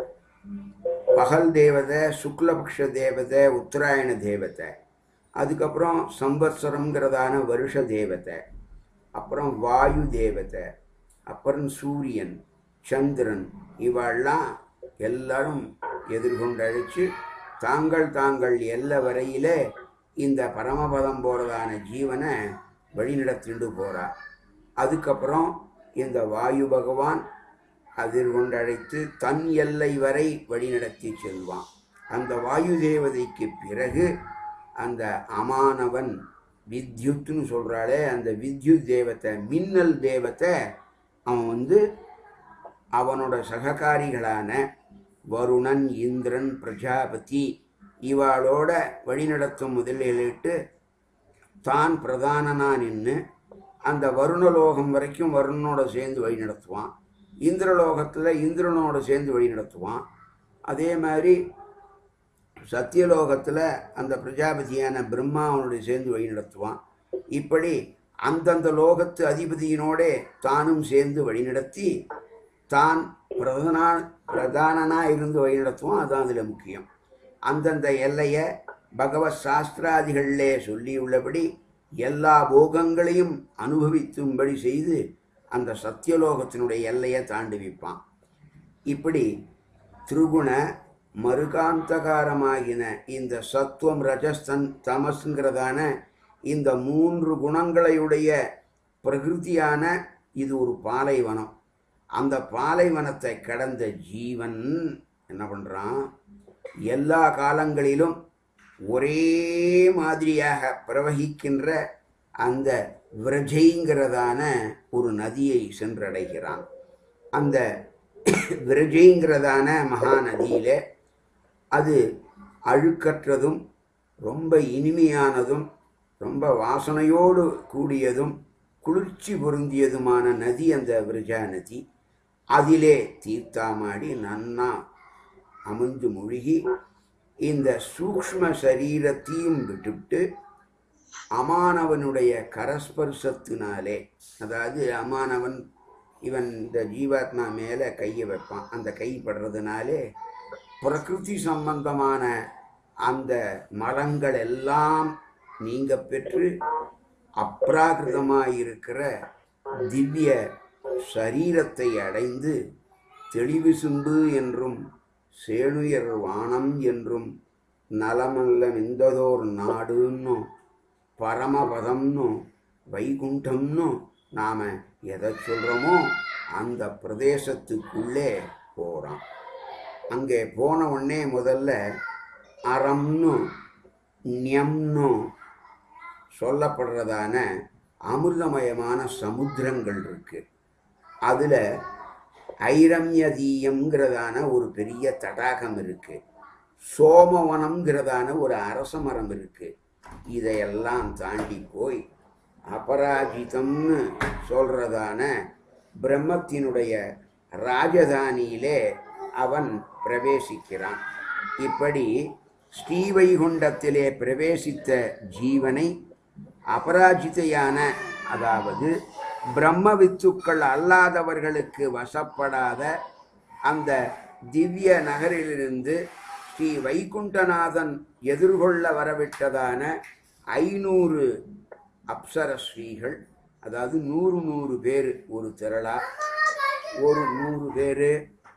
பகல் தேவதை சுக்லபக்ஷ தேவதை உத்தராயண தேவதை அதுக்கப்புறம் சம்பத்சரங்கிறதான வருஷ தேவதை அப்புறம் வாயு தேவதை அப்புறம் சூரியன் சந்திரன் இவெல்லாம் எல்லாரும் எதிர்கொண்டு அழைச்சு தாங்கள் தாங்கள் எல்லை வரையிலே இந்த பரமபதம் போகிறதான ஜீவனை வழிநடத்திண்டு போகிறா அதுக்கப்புறம் இந்த வாயு பகவான் அதிர்கொண்டு அழைத்து தன் எல்லை வரை வழிநடத்தி செல்வான் அந்த வாயு தேவதைக்கு பிறகு அந்த அமானவன் வித்யுத்னு சொல்கிறாளே அந்த வித்யுத் தேவத்தை மின்னல் தேவத்தை அவன் வந்து அவனோட சககாரிகளான வருணன் இந்திரன் பிரஜாபதி இவாளோட வழிநடத்தும் முதலிலிட்டு தான் பிரதானனா நின்று அந்த வருணலோகம் வரைக்கும் வருணனோட சேர்ந்து வழி நடத்துவான் இந்திரலோகத்தில் இந்திரனோட சேர்ந்து வழி நடத்துவான் அதே மாதிரி சத்தியலோகத்தில் அந்த பிரஜாபதியான பிரம்மாவனுடைய சேர்ந்து வழி நடத்துவான் இப்படி அந்தந்த லோகத்து அதிபதியினோடே தானும் சேர்ந்து வழிநடத்தி தான் பிரதனா பிரதானனாக இருந்து வழிநடத்துவான் அதுதான் அதில் முக்கியம் அந்தந்த எல்லையை பகவத் சாஸ்திராதிகளிலே சொல்லியுள்ளபடி எல்லா போகங்களையும் அனுபவித்தும்படி செய்து அந்த சத்தியலோகத்தினுடைய எல்லையை தாண்டி வைப்பான் இப்படி திரிகுண மறுகாந்தகாரமாகின இந்த சத்துவம் ரஜஸ்தன் தமஸ்ங்கிறதான இந்த மூன்று குணங்களையுடைய பிரகிருதியான இது ஒரு பாலைவனம் அந்த பாலைவனத்தை கடந்த ஜீவன் என்ன பண்ணுறான் எல்லா காலங்களிலும் ஒரே மாதிரியாக பிரவகிக்கின்ற அந்த விரஜைங்கிறதான ஒரு நதியை சென்றடைகிறான் அந்த விரஜைங்கிறதான மகாநதியில் அது அழுக்கற்றதும் ரொம்ப இனிமையானதும் ரொம்ப வாசனையோடு கூடியதும் குளிர்ச்சி பொருந்தியதுமான நதி அந்த விரஜா நதி அதிலே தீர்த்தாமாடி நன்னா அமிழ்ந்து மூழ்கி இந்த சூக்ஷ்ம சரீரத்தையும் விட்டுவிட்டு அமானவனுடைய கரஸ்பர்சத்தினாலே அதாவது அமானவன் இவன் இந்த ஜீவாத்மா மேலே கையை வைப்பான் அந்த கை படுறதுனாலே பிரகிருதி சம்பந்தமான அந்த மரங்கள் எல்லாம் நீங்க பெற்று அப்ராகிருதமாக இருக்கிற திவ்ய சரீரத்தை அடைந்து தெளிவு சிந்து என்றும் சேணுயர் வானம் என்றும் நலமல்ல மிந்ததோர் நாடுன்னு பரமபதம்னு வைகுண்டம்னு நாம் எதை சொல்கிறோமோ அந்த பிரதேசத்துக்குள்ளே போகிறான் அங்கே போன உடனே முதல்ல அறம்னு ஞம்னு சொல்லப்படுறதான அமிர்தமயமான சமுத்திரங்கள் இருக்கு அதில் ஐரம்யதீயம்ங்கிறதான ஒரு பெரிய தடாகம் இருக்கு சோமவனம்ங்கிறதான ஒரு அரச மரம் இருக்கு இதையெல்லாம் தாண்டி போய் அபராஜிதம்னு சொல்றதான பிரம்மத்தினுடைய ராஜதானியிலே அவன் பிரவேசிக்கிறான் இப்படி ஸ்ரீவைகுண்டத்திலே பிரவேசித்த ஜீவனை அபராஜிதையான அதாவது பிரம்ம வித்துக்கள் அல்லாதவர்களுக்கு வசப்படாத அந்த திவ்ய நகரிலிருந்து ஸ்ரீ வைகுண்டநாதன் எதிர்கொள்ள வரவிட்டதான ஐநூறு அப்சரஸ்ரீகள் அதாவது நூறு நூறு பேர் ஒரு திரளா ஒரு நூறு பேர்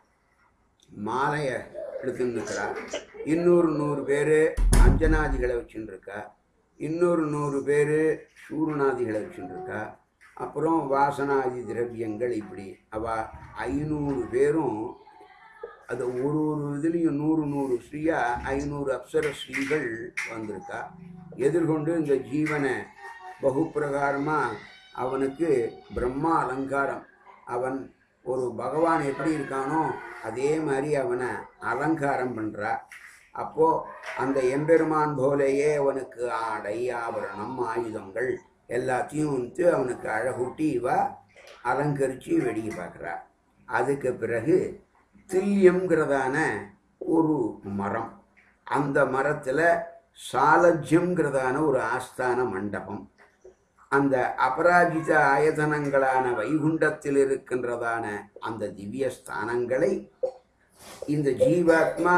மாலையை எடுத்துன்னு இருக்கிறா இன்னொரு நூறு பேர் அஞ்சனாதிகளை வச்சுன்னு இருக்கா இன்னொரு நூறு பேர் சூர்ணாதிகளை வச்சுன்னு இருக்கா அப்புறம் வாசனாதி திரவியங்கள் இப்படி அவ ஐநூறு பேரும் அது ஒரு ஒரு இதுலேயும் நூறு நூறு ஸ்ரீயா ஐநூறு அப்சர ஸ்ரீகள் வந்திருக்கா எதிர்கொண்டு இந்த ஜீவனை பகுப்பிரகாரமாக அவனுக்கு பிரம்மா அலங்காரம் அவன் ஒரு பகவான் எப்படி இருக்கானோ அதே மாதிரி அவனை அலங்காரம் பண்ணுறா அப்போ அந்த எம்பெருமான் போலேயே அவனுக்கு ஆடை ஆபரணம் ஆயுதங்கள் எல்லாத்தையும் வந்து அவனுக்கு அழகூட்டி இவ அலங்கரித்து வெடிக்க பார்க்குறா அதுக்கு பிறகு தில்யம்ங்கிறதான ஒரு மரம் அந்த மரத்தில் சாலஜ்யம்ங்கிறதான ஒரு ஆஸ்தான மண்டபம் அந்த அபராஜித ஆயதனங்களான வைகுண்டத்தில் இருக்கின்றதான அந்த திவ்ய ஸ்தானங்களை இந்த ஜீவாத்மா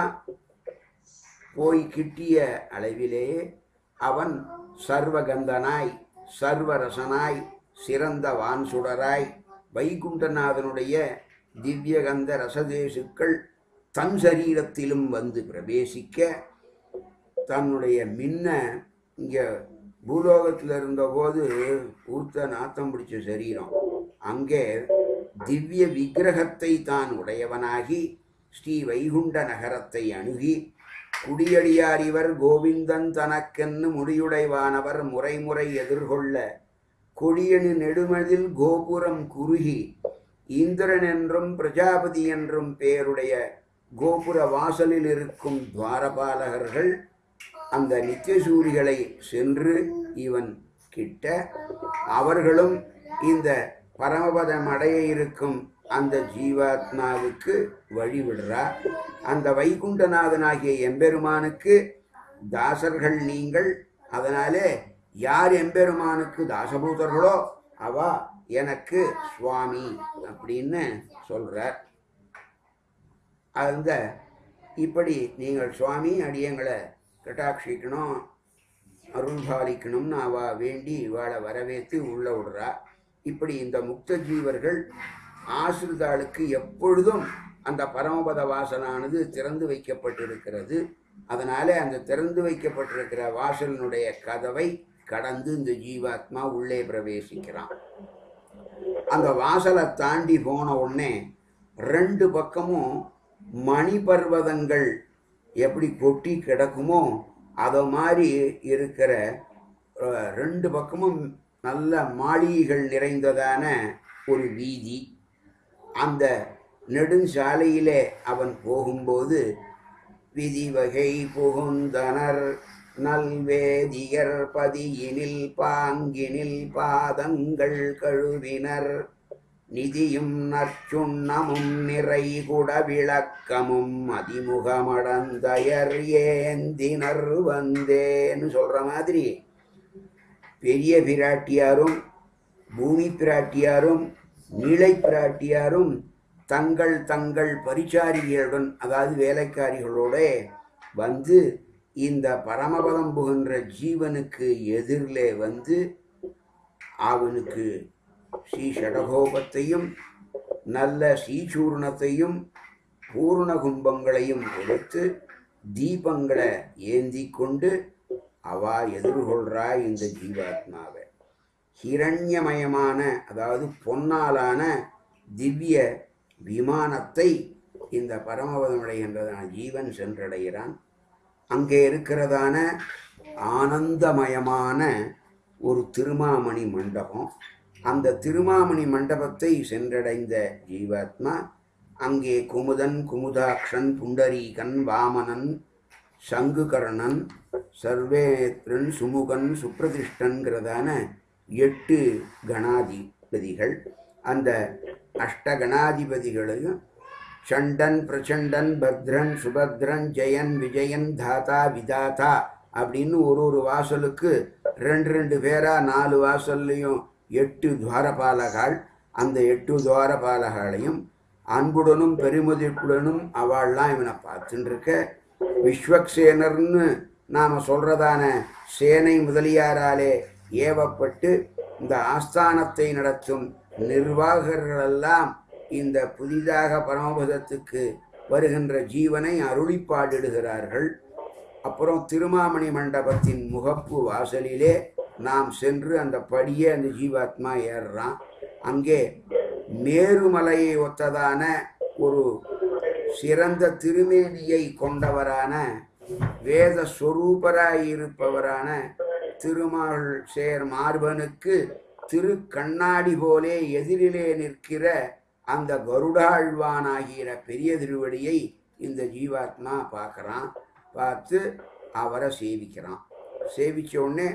போய் கிட்டிய அளவிலேயே அவன் சர்வகந்தனாய் சர்வரசனாய் சிறந்த வான்சுடராய் வைகுண்டநாதனுடைய திவ்யகந்த ரசதேசுக்கள் தன் சரீரத்திலும் வந்து பிரவேசிக்க தன்னுடைய மின்ன இங்கே பூலோகத்தில் இருந்தபோது ஊர்த்த நாத்தம் பிடிச்ச சரீரம் அங்கே திவ்ய விக்கிரகத்தை தான் உடையவனாகி ஸ்ரீ வைகுண்ட நகரத்தை அணுகி குடியடியார் இவர் கோவிந்தன் தனக்கென்னு முடியுடைவானவர் முறைமுறை எதிர்கொள்ள கொடியணு நெடுமதில் கோபுரம் குறுகி இந்திரன் என்றும் பிரஜாபதி என்றும் பேருடைய கோபுர வாசலில் இருக்கும் துவாரபாலகர்கள் அந்த நித்தியசூரிகளை சென்று இவன் கிட்ட அவர்களும் இந்த பரமபதம் அடைய இருக்கும் அந்த ஜீவாத்மாவுக்கு வழிவிடுறா அந்த வைகுண்டநாதனாகிய எம்பெருமானுக்கு தாசர்கள் நீங்கள் அதனாலே யார் எம்பெருமானுக்கு தாசபூதர்களோ அவ எனக்கு சுவாமி அப்படின்னு சொல்றார் அந்த இப்படி நீங்கள் சுவாமி அடியங்களை கட்டாட்சிக்கணும் அருள் பாலிக்கணும்னு அவ வேண்டி இவாளை வரவேற்று உள்ள விடுறா இப்படி இந்த முக்த ஜீவர்கள் ஆசிரிதாளுக்கு எப்பொழுதும் அந்த பரமபத வாசலானது திறந்து வைக்கப்பட்டிருக்கிறது அதனால அந்த திறந்து வைக்கப்பட்டிருக்கிற வாசலினுடைய கதவை கடந்து இந்த ஜீவாத்மா உள்ளே பிரவேசிக்கிறான் அந்த வாசலை தாண்டி போன உடனே ரெண்டு பக்கமும் மணி பர்வதங்கள் எப்படி கொட்டி கிடக்குமோ அதை மாதிரி இருக்கிற அஹ், ரெண்டு பக்கமும் நல்ல மாளிகைகள் நிறைந்ததான ஒரு வீதி அந்த நெடுஞ்சாலையிலே அவன் போகும்போது விதிவகை புகுந்தனர் நல்வேதியர் பதியினில் பாங்கினில் பாதங்கள் கழுவினர் நிதியும் நற்சுண்ணமும் நிறை குட விளக்கமும் அதிமுகமடந்தயர் ஏந்தினர் வந்தேன்னு சொல்ற மாதிரி பெரிய பிராட்டியாரும் பூமி பிராட்டியாரும் நீளை பிராட்டியாரும் தங்கள் தங்கள் பரிச்சாரிகளுடன் அதாவது வேலைக்காரிகளோட வந்து இந்த பரமபதம் புகின்ற ஜீவனுக்கு எதிரிலே வந்து அவனுக்கு ஸ்ரீ ஷடகோபத்தையும் நல்ல ஸ்ரீசூர்ணத்தையும் பூர்ண கும்பங்களையும் கொடுத்து தீபங்களை ஏந்தி கொண்டு அவா எதிர்கொள்றா இந்த ஜீவாத்மாவை ஹிரண்யமயமான அதாவது பொன்னாலான திவ்ய விமானத்தை இந்த பரமபதமடைகின்றதான ஜீவன் சென்றடைகிறான் அங்கே இருக்கிறதான ஆனந்தமயமான ஒரு திருமாமணி மண்டபம் அந்த திருமாமணி மண்டபத்தை சென்றடைந்த ஜீவாத்மா அங்கே குமுதன் குமுதாக்ஷன் புண்டரீகன் வாமனன் சங்குகர்ணன் சர்வேத்ரன் சுமுகன் சுப்பிரதிஷ்டன்கிறதான எட்டு கணாதிபதிகள் அந்த அஷ்ட கணாதிபதிகளையும் சண்டன் பிரச்சண்டன் பத்ரன் சுபத்ரன் ஜெயன் விஜயன் தாத்தா விதாதா அப்படின்னு ஒரு ஒரு வாசலுக்கு ரெண்டு ரெண்டு பேரா நாலு வாசல்லையும் எட்டு துவாரபாலகாள் அந்த எட்டு துவாரபாலகாளையும் அன்புடனும் பெருமதிப்புடனும் அவள்லாம் இவனை பார்த்துட்டு இருக்க விஸ்வக்சேனர்னு நாம் சொல்றதான சேனை முதலியாராலே ஏவப்பட்டு இந்த ஆஸ்தானத்தை நடத்தும் நிர்வாகர்களெல்லாம் இந்த புதிதாக பரமபதத்துக்கு வருகின்ற ஜீவனை அருளிப்பாடிடுகிறார்கள் அப்புறம் திருமாமணி மண்டபத்தின் முகப்பு வாசலிலே நாம் சென்று அந்த படியே அந்த ஜீவாத்மா ஏறுறான் அங்கே மேருமலையை ஒத்ததான ஒரு சிறந்த திருமேனியை கொண்டவரான வேத ஸ்வரூபராய் இருப்பவரான திருமால் சேர் மார்பனுக்கு திரு கண்ணாடி போலே எதிரிலே நிற்கிற அந்த கருடாழ்வானாகிற பெரிய திருவடியை இந்த ஜீவாத்மா பார்க்கறான் பார்த்து அவரை சேவிக்கிறான் சேவிச்ச உடனே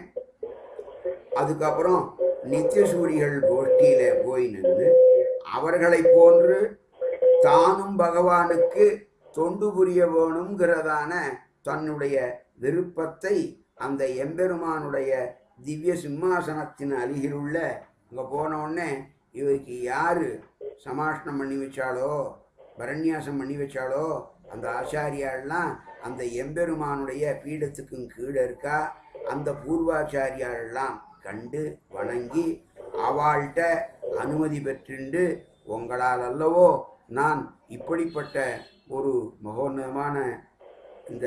அதுக்கப்புறம் நித்தியசூரிகள் கோஷ்டியில போய் நின்று அவர்களைப் போன்று தானும் பகவானுக்கு தொண்டு புரிய வேணுங்கிறதான தன்னுடைய விருப்பத்தை அந்த எம்பெருமானுடைய திவ்ய சிம்மாசனத்தின் அருகிலுள்ள அங்கே போன உடனே இவருக்கு யாரு சமாஷ்ணம் பண்ணி வச்சாலோ பரண்யாசம் பண்ணி வச்சாலோ அந்த ஆச்சாரியாள்லாம் அந்த எம்பெருமானுடைய பீடத்துக்கும் கீழே இருக்கா அந்த பூர்வாச்சாரியாள்லாம் கண்டு வணங்கி அவள்கிட்ட அனுமதி பெற்றுண்டு உங்களால் அல்லவோ நான் இப்படிப்பட்ட ஒரு மகோன்னதமான இந்த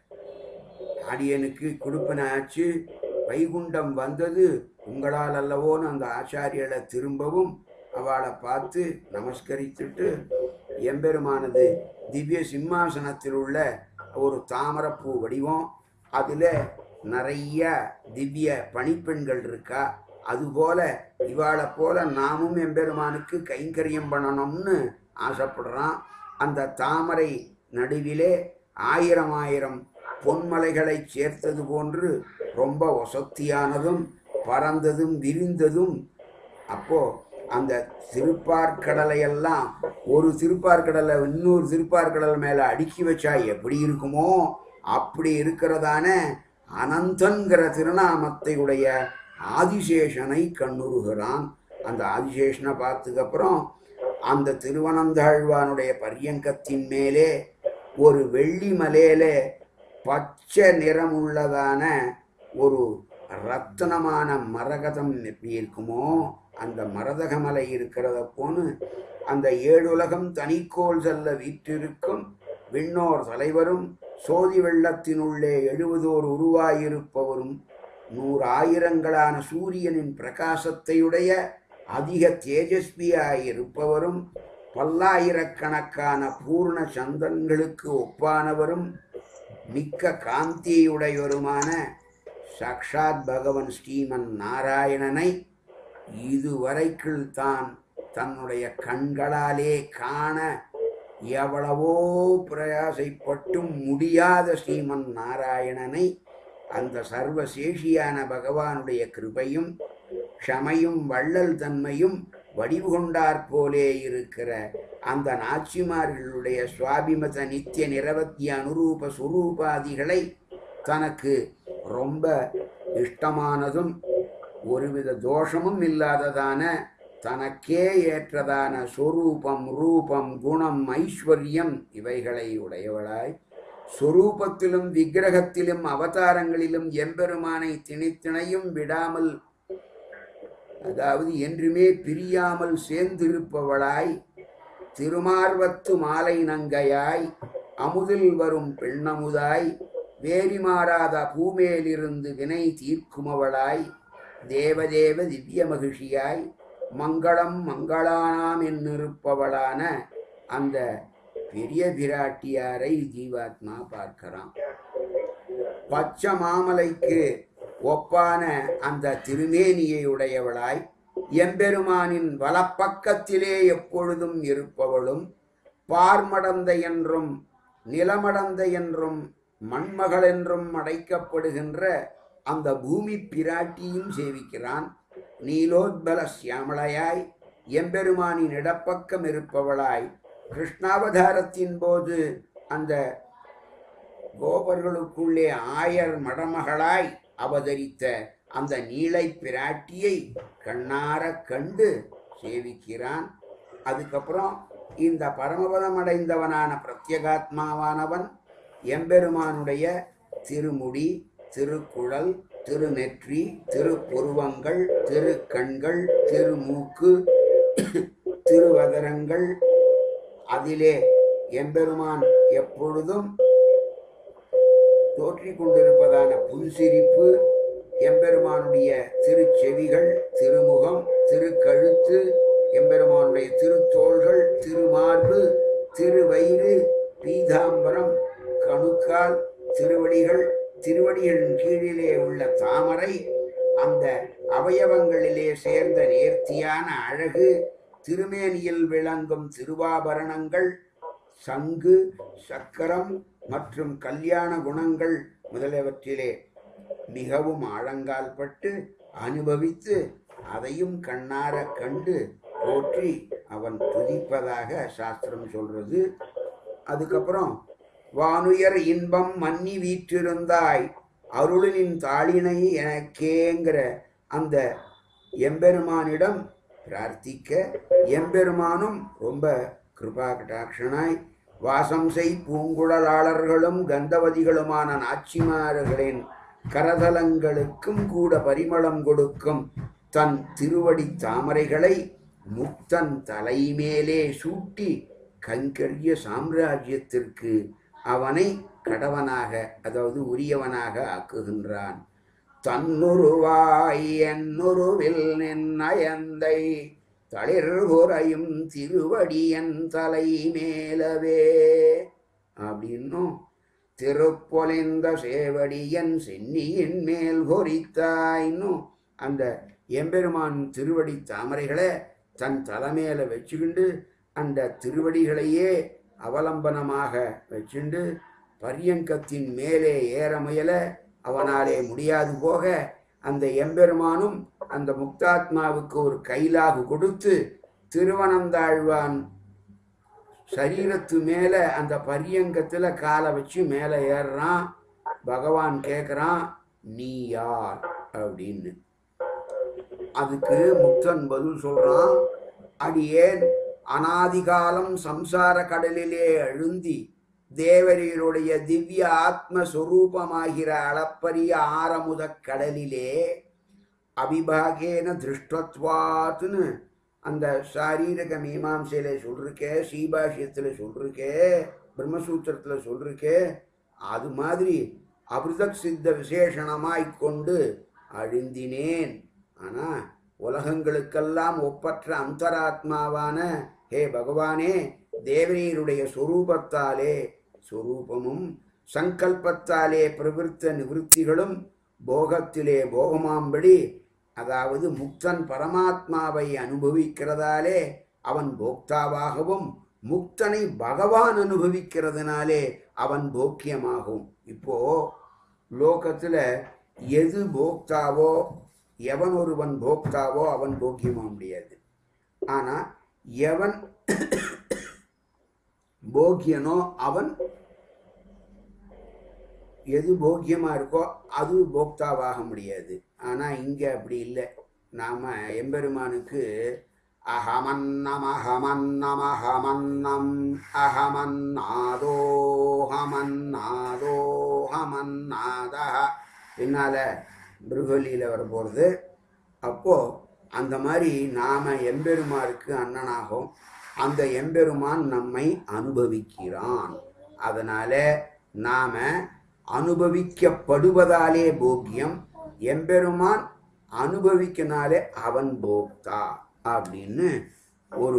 அடியனுக்கு கொடுப்பனாச்சு வைகுண்டம் வந்தது உங்களால் அல்லவோன்னு அந்த ஆச்சாரியரை திரும்பவும் அவளை பார்த்து நமஸ்கரித்துட்டு எம்பெருமானது திவ்ய சிம்மாசனத்தில் உள்ள ஒரு தாமரப்பூ வடிவம் அதில் நிறைய திவ்ய பணிப்பெண்கள் இருக்கா அதுபோல இவாளை போல நாமும் எம்பெருமானுக்கு கைங்கரியம் பண்ணணும்னு ஆசைப்படுறான் அந்த தாமரை நடுவிலே ஆயிரம் ஆயிரம் பொன்மலைகளை சேர்த்தது போன்று ரொம்ப வசத்தியானதும் பறந்ததும் விரிந்ததும் அப்போ அந்த திருப்பார்கடலை எல்லாம் ஒரு திருப்பார்கடலை இன்னொரு திருப்பார்கடல் மேல அடுக்கி வச்சா எப்படி இருக்குமோ அப்படி இருக்கிறதான அனந்தன்கிற திருநாமத்தை உடைய ஆதிசேஷனை கண்ணுறுகிறான் அந்த ஆதிசேஷனை பார்த்ததுக்கப்புறம் அந்த திருவனந்தாழ்வானுடைய பரியங்கத்தின் மேலே ஒரு வெள்ளி மலையில பச்சை நிறமுள்ளதான ஒரு ரத்தனமான மரகதம் எப்படி இருக்குமோ அந்த மரதக மலை இருக்கிறத போன்னு அந்த ஏழுலகம் தனிக்கோள் செல்ல வீற்றிருக்கும் விண்ணோர் தலைவரும் சோதி வெள்ளத்தினுள்ளே எழுவதோர் உருவாயிருப்பவரும் நூறு ஆயிரங்களான சூரியனின் பிரகாசத்தையுடைய அதிக தேஜஸ்வியாயிருப்பவரும் பல்லாயிரக்கணக்கான பூர்ண சந்தன்களுக்கு ஒப்பானவரும் மிக்க காந்தியுடையவருமான சாக்ஷாத் பகவன் ஸ்ரீமன் நாராயணனை இதுவரைக்குள் தான் தன்னுடைய கண்களாலே காண எவ்வளவோ பிரயாசைப்பட்டும் முடியாத ஸ்ரீமன் நாராயணனை அந்த சர்வசேஷியான பகவானுடைய கிருபையும் க்ஷமையும் வள்ளல் தன்மையும் வடிவு கொண்டாற் போலே இருக்கிற அந்த நாச்சிமார்களுடைய சுவாபிமத நித்திய நிரவத்திய அனுரூப சுரூபாதிகளை தனக்கு ரொம்ப இஷ்டமானதும் ஒருவித தோஷமும் இல்லாததான தனக்கே ஏற்றதான சொரூபம் ரூபம் குணம் ஐஸ்வர்யம் இவைகளை உடையவளாய் சொரூபத்திலும் விக்கிரகத்திலும் அவதாரங்களிலும் எம்பெருமானை திணித்திணையும் விடாமல் அதாவது என்றுமே பிரியாமல் சேர்ந்திருப்பவளாய் திருமார்வத்து மாலை நங்கையாய் அமுதில் வரும் பெண்ணமுதாய் வேரி மாறாத பூமேலிருந்து வினை தீர்க்குமவளாய் தேவதேவ திவ்ய மகிழ்ச்சியாய் மங்களம் மங்களானாம் என்னிருப்பவளான அந்த பெரிய பிராட்டியாரை ஜீவாத்மா பார்க்கிறான் பச்சை மாமலைக்கு ஒப்பான அந்த திருமேனியை உடையவளாய் எம்பெருமானின் வலப்பக்கத்திலே எப்பொழுதும் இருப்பவளும் பார்மடந்த என்றும் நிலமடந்த என்றும் மண்மகள் என்றும் அடைக்கப்படுகின்ற அந்த பூமி பிராட்டியும் சேவிக்கிறான் நீலோத்பல சியாமளையாய் எம்பெருமானின் இடப்பக்கம் இருப்பவளாய் கிருஷ்ணாவதாரத்தின் போது அந்த கோபர்களுக்குள்ளே ஆயர் மடமகளாய் அவதரித்த அந்த நீலை பிராட்டியை கண்ணார கண்டு சேவிக்கிறான் அதுக்கப்புறம் இந்த பரமபதம் அடைந்தவனான பிரத்யகாத்மாவானவன் எம்பெருமானுடைய திருமுடி திருக்குழல் திருநெற்றி திருப்புருவங்கள் திருக்கண்கள் திருமூக்கு திருவதரங்கள் அதிலே எம்பெருமான் எப்பொழுதும் தோற்றிக் கொண்டிருப்பதான புன்சிரிப்பு எம்பெருமானுடைய திருச்செவிகள் திருமுகம் திருக்கழுத்து எம்பெருமானுடைய திருத்தோள்கள் திருமார்பு திருவயிறு பீதாம்பரம் கணுக்கால் திருவடிகள் திருவடிகளின் கீழிலே உள்ள தாமரை அந்த அவயவங்களிலே சேர்ந்த நேர்த்தியான அழகு திருமேனியில் விளங்கும் திருவாபரணங்கள் சங்கு சக்கரம் மற்றும் கல்யாண குணங்கள் முதலியவற்றிலே மிகவும் ஆழங்கால் பட்டு அனுபவித்து அதையும் கண்ணார கண்டு போற்றி அவன் துதிப்பதாக சாஸ்திரம் சொல்றது அதுக்கப்புறம் வானுயர் இன்பம் மன்னி வீற்றிருந்தாய் அருளினின் தாளினை எனக்கேங்கிற அந்த எம்பெருமானிடம் பிரார்த்திக்க எம்பெருமானும் ரொம்ப கிருபா கட்டாட்சனாய் வாசம் செய் பூங்குழலாளர்களும் கந்தவதிகளுமான நாச்சிமார்களின் கரதலங்களுக்கும் கூட பரிமளம் கொடுக்கும் தன் திருவடி தாமரைகளை முக்தன் தலைமேலே சூட்டி கங்கரிய சாம்ராஜ்யத்திற்கு அவனை கடவனாக அதாவது உரியவனாக ஆக்குகின்றான் தன்னுருவாய் என்னுருவில் நின்னயந்தை தளிர்புறையும் திருவடியன் தலை மேலவே அப்படின்னும் திருப்பொலிந்த சேவடியன் சென்னியின் மேல் பொறித்தாயின்னும் அந்த எம்பெருமான் திருவடி தாமரைகளை தன் தலைமையில வச்சுக்கிண்டு அந்த திருவடிகளையே அவலம்பனமாக வச்சுண்டு பரியங்கத்தின் மேலே ஏற முயல அவனாலே முடியாது போக அந்த எம்பெருமானும் அந்த முக்தாத்மாவுக்கு ஒரு கைலாகு கொடுத்து திருவனந்தாழ்வான் சரீரத்து மேல அந்த பரியங்கத்துல காலை வச்சு மேல ஏறுறான் பகவான் கேக்குறான் நீ யார் அப்படின்னு அதுக்கு முக்தன் பதில் சொல்றான் அடியேன் அனாதிகாலம் சம்சார கடலிலே அழுந்தி தேவரீருடைய திவ்ய ஆத்மஸ்வரூபமாகிற அளப்பரிய ஆரமுத கடலிலே அபிபாகேன திருஷ்டத்வாத்துன்னு அந்த சாரீரக மீமாம்சையில சொல்லிருக்கே ஸ்ரீபாஷ்யத்துல சொல்லிருக்கே பிரம்மசூத்திரத்துல சொல்லிருக்கே அது மாதிரி அபிருதக் சித்த விசேஷணமாய் கொண்டு அழுந்தினேன் ஆனா உலகங்களுக்கெல்லாம் ஒப்பற்ற அந்தராத்மாவான ஹே பகவானே தேவரீருடைய சொரூபத்தாலே சொரூபமும் சங்கல்பத்தாலே பிரவிற்த்த நிவிருத்திகளும் போகத்திலே போகமாம்படி அதாவது முக்தன் பரமாத்மாவை அனுபவிக்கிறதாலே அவன் போக்தாவாகவும் முக்தனை பகவான் அனுபவிக்கிறதுனாலே அவன் போக்கியமாகும் இப்போ லோகத்துல எது போக்தாவோ எவன் ஒருவன் போக்தாவோ அவன் போக்கியமாக முடியாது ஆனா எவன் போக்கியனோ அவன் எது போக்கியமா இருக்கோ அது போக்தாவாக முடியாது ஆனா இங்க அப்படி இல்லை நாம எம்பெருமானுக்கு அகமன்னம் அகமன்னம் அகமன்னம் அகமன்னாதோஹமன்னாதோஹமன்னாதா பின்னால மிருகலியில வர போறது அப்போ அந்த மாதிரி நாம எம்பெருமாருக்கு அண்ணனாகும் அந்த எம்பெருமான் நம்மை அனுபவிக்கிறான் அதனால நாம அனுபவிக்கப்படுவதாலே போக்கியம் எம்பெருமான் அனுபவிக்கனாலே அவன் போக்தா அப்படின்னு ஒரு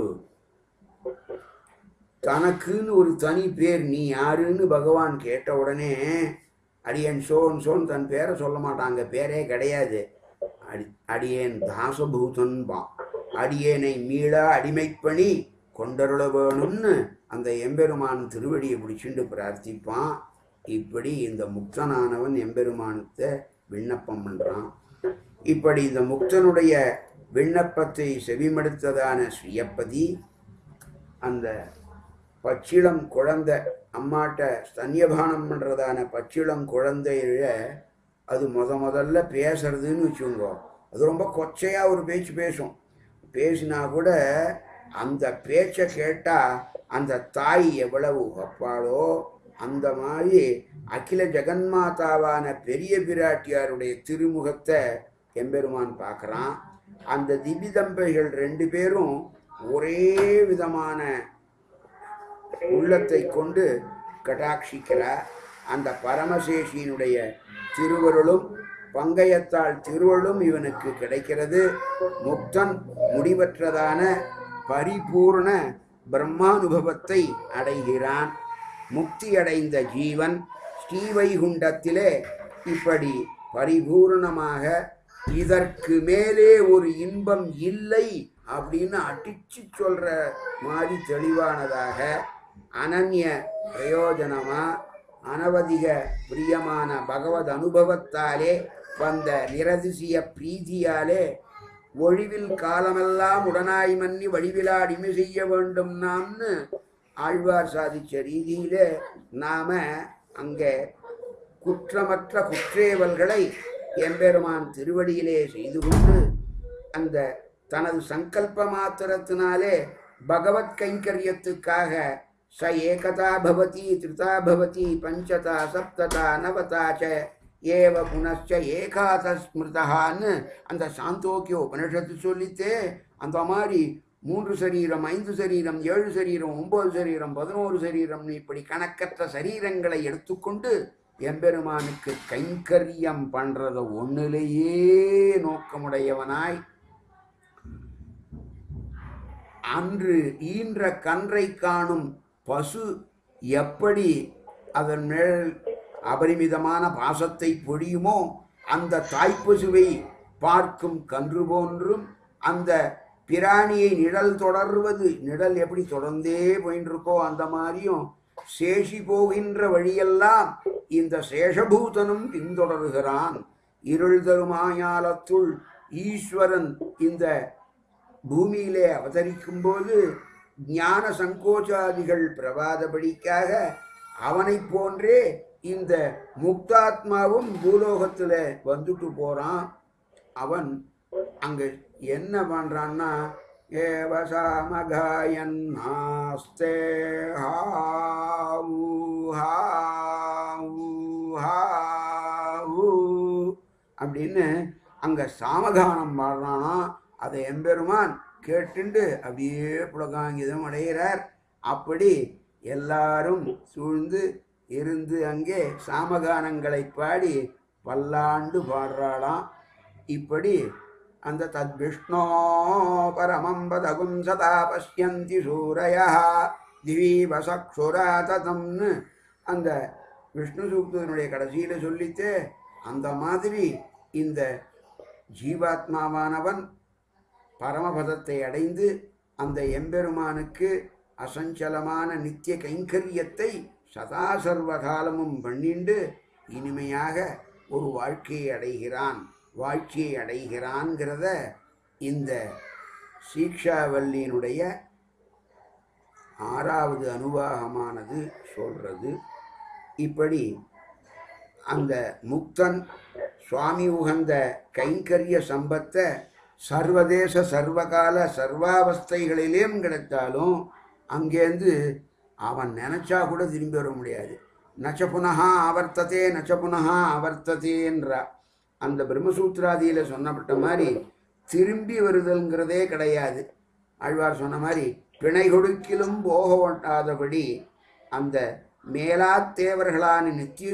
தனக்குன்னு ஒரு தனி பேர் நீ யாருன்னு பகவான் கேட்ட உடனே அடியேன் சோன் சோன் தன் பேரை சொல்ல மாட்டாங்க பேரே கிடையாது அடி அடியேன் தாசபூதன்பான் அடியேனை மீளா அடிமைப்பணி கொண்டருள வேணும்னு அந்த எம்பெருமான் திருவடியை பிடிச்சுண்டு பிரார்த்திப்பான் இப்படி இந்த முக்தனானவன் எம்பெருமானத்தை விண்ணப்பம் பண்றான் இப்படி இந்த முக்தனுடைய விண்ணப்பத்தை செவிமடுத்ததான ஸ்ரீயப்பதி அந்த பச்சிளம் குழந்தை அம்மாட்ட ஸ்தன்யபானம் பண்ணுறதான பச்சிளம் குழந்தையில அது முத முதல்ல பேசுறதுன்னு வச்சுக்கோங்க அது ரொம்ப கொச்சையாக ஒரு பேச்சு பேசும் பேசினா கூட அந்த பேச்சை கேட்டால் அந்த தாய் எவ்வளவு ஒப்பாளோ அந்த மாதிரி அகில ஜெகன்மாதாவான பெரிய பிராட்டியாருடைய திருமுகத்தை எம்பெருமான் பார்க்குறான் அந்த திவ்ய தம்பதிகள் ரெண்டு பேரும் ஒரே விதமான உள்ளத்தை கொண்டு கடாட்சிக்கிறார் அந்த பரமசேஷியினுடைய திருவருளும் பங்கயத்தால் திருவருளும் இவனுக்கு கிடைக்கிறது முக்தன் முடிவற்றதான பரிபூர்ண பிரம்மானுபவத்தை அடைகிறான் முக்தி அடைந்த ஜீவன் ஸ்ரீவைகுண்டத்திலே இப்படி பரிபூர்ணமாக இதற்கு மேலே ஒரு இன்பம் இல்லை அப்படின்னு அடிச்சு சொல்ற மாதிரி தெளிவானதாக அனன்ய பிரயோஜனமா அனவதிக பிரியமான பகவத் அனுபவத்தாலே வந்த நிரதிசிய பிரீதியாலே ஒழிவில் காலமெல்லாம் உடனாய் மன்னி வடிவிலா அடிமை செய்ய வேண்டும் நாம்னு ஆழ்வார் சாதிச்ச ரீதியிலே நாம அங்கே குற்றமற்ற குற்றேவல்களை எம்பெருமான் திருவடியிலே செய்து கொண்டு அந்த தனது சங்கல்ப மாத்திரத்தினாலே பகவத் கைங்கரியத்துக்காக ச ஏகதா பவதி திருதா பவதி பஞ்சதா சப்ததா நவதா ச ஏவ புனச்ச ஏகாத ஸ்மிருதகான்னு அந்த சாந்தோக்கிய உபனிஷத்து சொல்லித்தே அந்த மாதிரி மூன்று சரீரம் ஐந்து சரீரம் ஏழு சரீரம் ஒன்பது சரீரம் பதினோரு சரீரம்னு இப்படி கணக்கற்ற சரீரங்களை எடுத்துக்கொண்டு எம்பெருமானுக்கு கைங்கரியம் பண்றத ஒன்னிலேயே நோக்கமுடையவனாய் அன்று ஈன்ற கன்றை காணும் பசு எப்படி அதன் மேல் அபரிமிதமான பாசத்தை பொழியுமோ அந்த தாய்ப்பசுவை பார்க்கும் கன்று போன்றும் அந்த பிராணியை நிழல் தொடர்வது நிழல் எப்படி தொடர்ந்தே போயின்னு இருக்கோ அந்த மாதிரியும் சேஷி போகின்ற வழியெல்லாம் இந்த சேஷபூதனும் பின்தொடர்கிறான் இருள் தருமாயாலத்துள் ஈஸ்வரன் இந்த பூமியிலே அவதரிக்கும் போது ஞான சங்கோச்சாதிகள் பிரவாதபடிக்காக அவனைப் போன்றே இந்த முக்தாத்மாவும் பூலோகத்துல வந்துட்டு போறான் அவன் அங்க என்ன பண்றான்னா ஏவசாமகாயன் நாஸ்தே ஹாவு ஹாவு ஹாவு அப்படின்னு அங்க சாமகானம் பாடுறானா அதை எம்பெருமான் கேட்டுண்டு அப்படியே புலகாங்கிதம் அடைகிறார் அப்படி எல்லாரும் சூழ்ந்து இருந்து அங்கே சாமகானங்களை பாடி பல்லாண்டு பாடுறாளாம் இப்படி அந்த தத் விஷ்ணோ பரமம் பதகும் சதா பசியந்தி சூரயா திவீவ சக்ஷுரா ததம்னு அந்த விஷ்ணு சூக்தனுடைய கடைசியில் சொல்லித்து அந்த மாதிரி இந்த ஜீவாத்மாவானவன் பரமபதத்தை அடைந்து அந்த எம்பெருமானுக்கு அசஞ்சலமான நித்திய கைங்கரியத்தை சதா சர்வ காலமும் பண்ணிண்டு இனிமையாக ஒரு வாழ்க்கையை அடைகிறான் வாழ்க்கையை அடைகிறான்கிறத இந்த சீக்ஷாவல்லியினுடைய ஆறாவது அனுவாகமானது சொல்றது இப்படி அந்த முக்தன் சுவாமி உகந்த கைங்கரிய சம்பத்தை சர்வதேச சர்வகால சர்வாவஸ்தைகளிலேயும் கிடைத்தாலும் அங்கேருந்து அவன் நினைச்சா கூட திரும்பி வர முடியாது நச்ச புனகா ஆவர்த்ததே நச்ச புனகா ஆவர்த்ததேன்றா அந்த பிரம்மசூத்திராதியில சொன்னப்பட்ட மாதிரி திரும்பி வருதல்ங்கிறதே கிடையாது ஆழ்வார் சொன்ன மாதிரி பிணை கொடுக்கிலும் போக ஒட்டாதபடி அந்த மேலாத்தேவர்களான நித்திய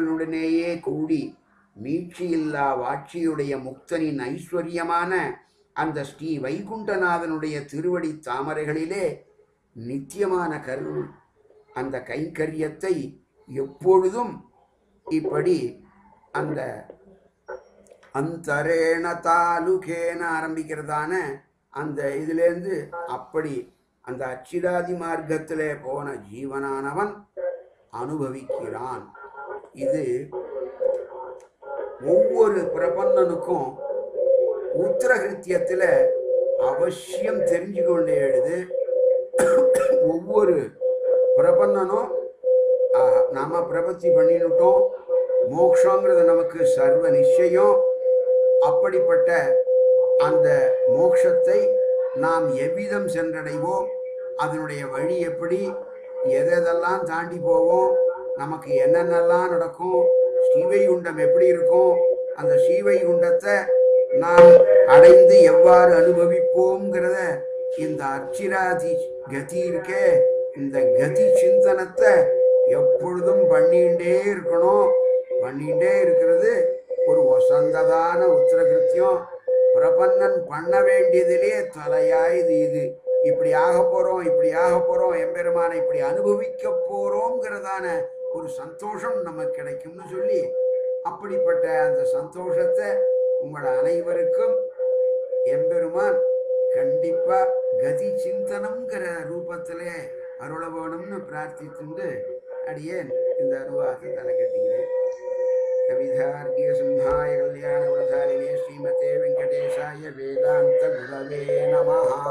சூரிகளுடனேயே கூடி மீட்சியில்லா வாட்சியுடைய முக்தனின் ஐஸ்வர்யமான அந்த ஸ்ரீ வைகுண்டநாதனுடைய திருவடி தாமரைகளிலே நித்தியமான கரு அந்த கைங்கரியத்தை எப்பொழுதும் இப்படி அந்த அந்தரேண தாலுகேன ஆரம்பிக்கிறதான அந்த இதுலேருந்து அப்படி அந்த அச்சிராதி மார்க்கத்திலே போன ஜீவனானவன் அனுபவிக்கிறான் இது ஒவ்வொரு பிரபன்னனுக்கும் உத்தரகிருத்தியத்தில் அவசியம் தெரிஞ்சு கொண்டே எழுது ஒவ்வொரு பிரபன்னனும் ஆ, நாம பிரபத்தி பண்ணினுட்டோம் மோக்ஷங்கிறது நமக்கு சர்வ நிச்சயம் அப்படிப்பட்ட அந்த மோட்சத்தை நாம் எவ்விதம் சென்றடைவோம் அதனுடைய வழி எப்படி எதெல்லாம் தாண்டி போவோம் நமக்கு என்னென்னலாம் நடக்கும் ஸ்ரீவைகுண்டம் எப்படி இருக்கும் அந்த ஸ்ரீவைகுண்டத்தை நாம் அடைந்து எவ்வாறு அனுபவிப்போங்கிறத இந்த அர்ச்சிராதி கதி இருக்கே இந்த கதி சிந்தனத்தை எப்பொழுதும் பண்ணிகிட்டே இருக்கணும் பண்ணிகிட்டே இருக்கிறது ஒரு வசந்ததான உத்தரகிருத்தியம் பிரபன்னன் பண்ண வேண்டியதிலே தலையாயுது இது இப்படி ஆக போறோம் இப்படி ஆக போறோம் எம்பெருமானை இப்படி அனுபவிக்க போறோங்கிறதான ஒரு சந்தோஷம் நமக்கு கிடைக்கும்னு சொல்லி அப்படிப்பட்ட அந்த சந்தோஷத்தை உங்கள் அனைவருக்கும் எம்பெருமான் கண்டிப்பா கதி சிந்தனம்ங்கிற ரூபத்திலே அருள வேணும்னு பிரார்த்தித்துண்டு அடியேன் இந்த அருவாக தலை கட்டுகிறேன் கவிதார்கிய சிம்ஹாய கல்யாண குணசாலினே ஸ்ரீமதே வெங்கடேசாய வேதாந்த குரவே நமஹா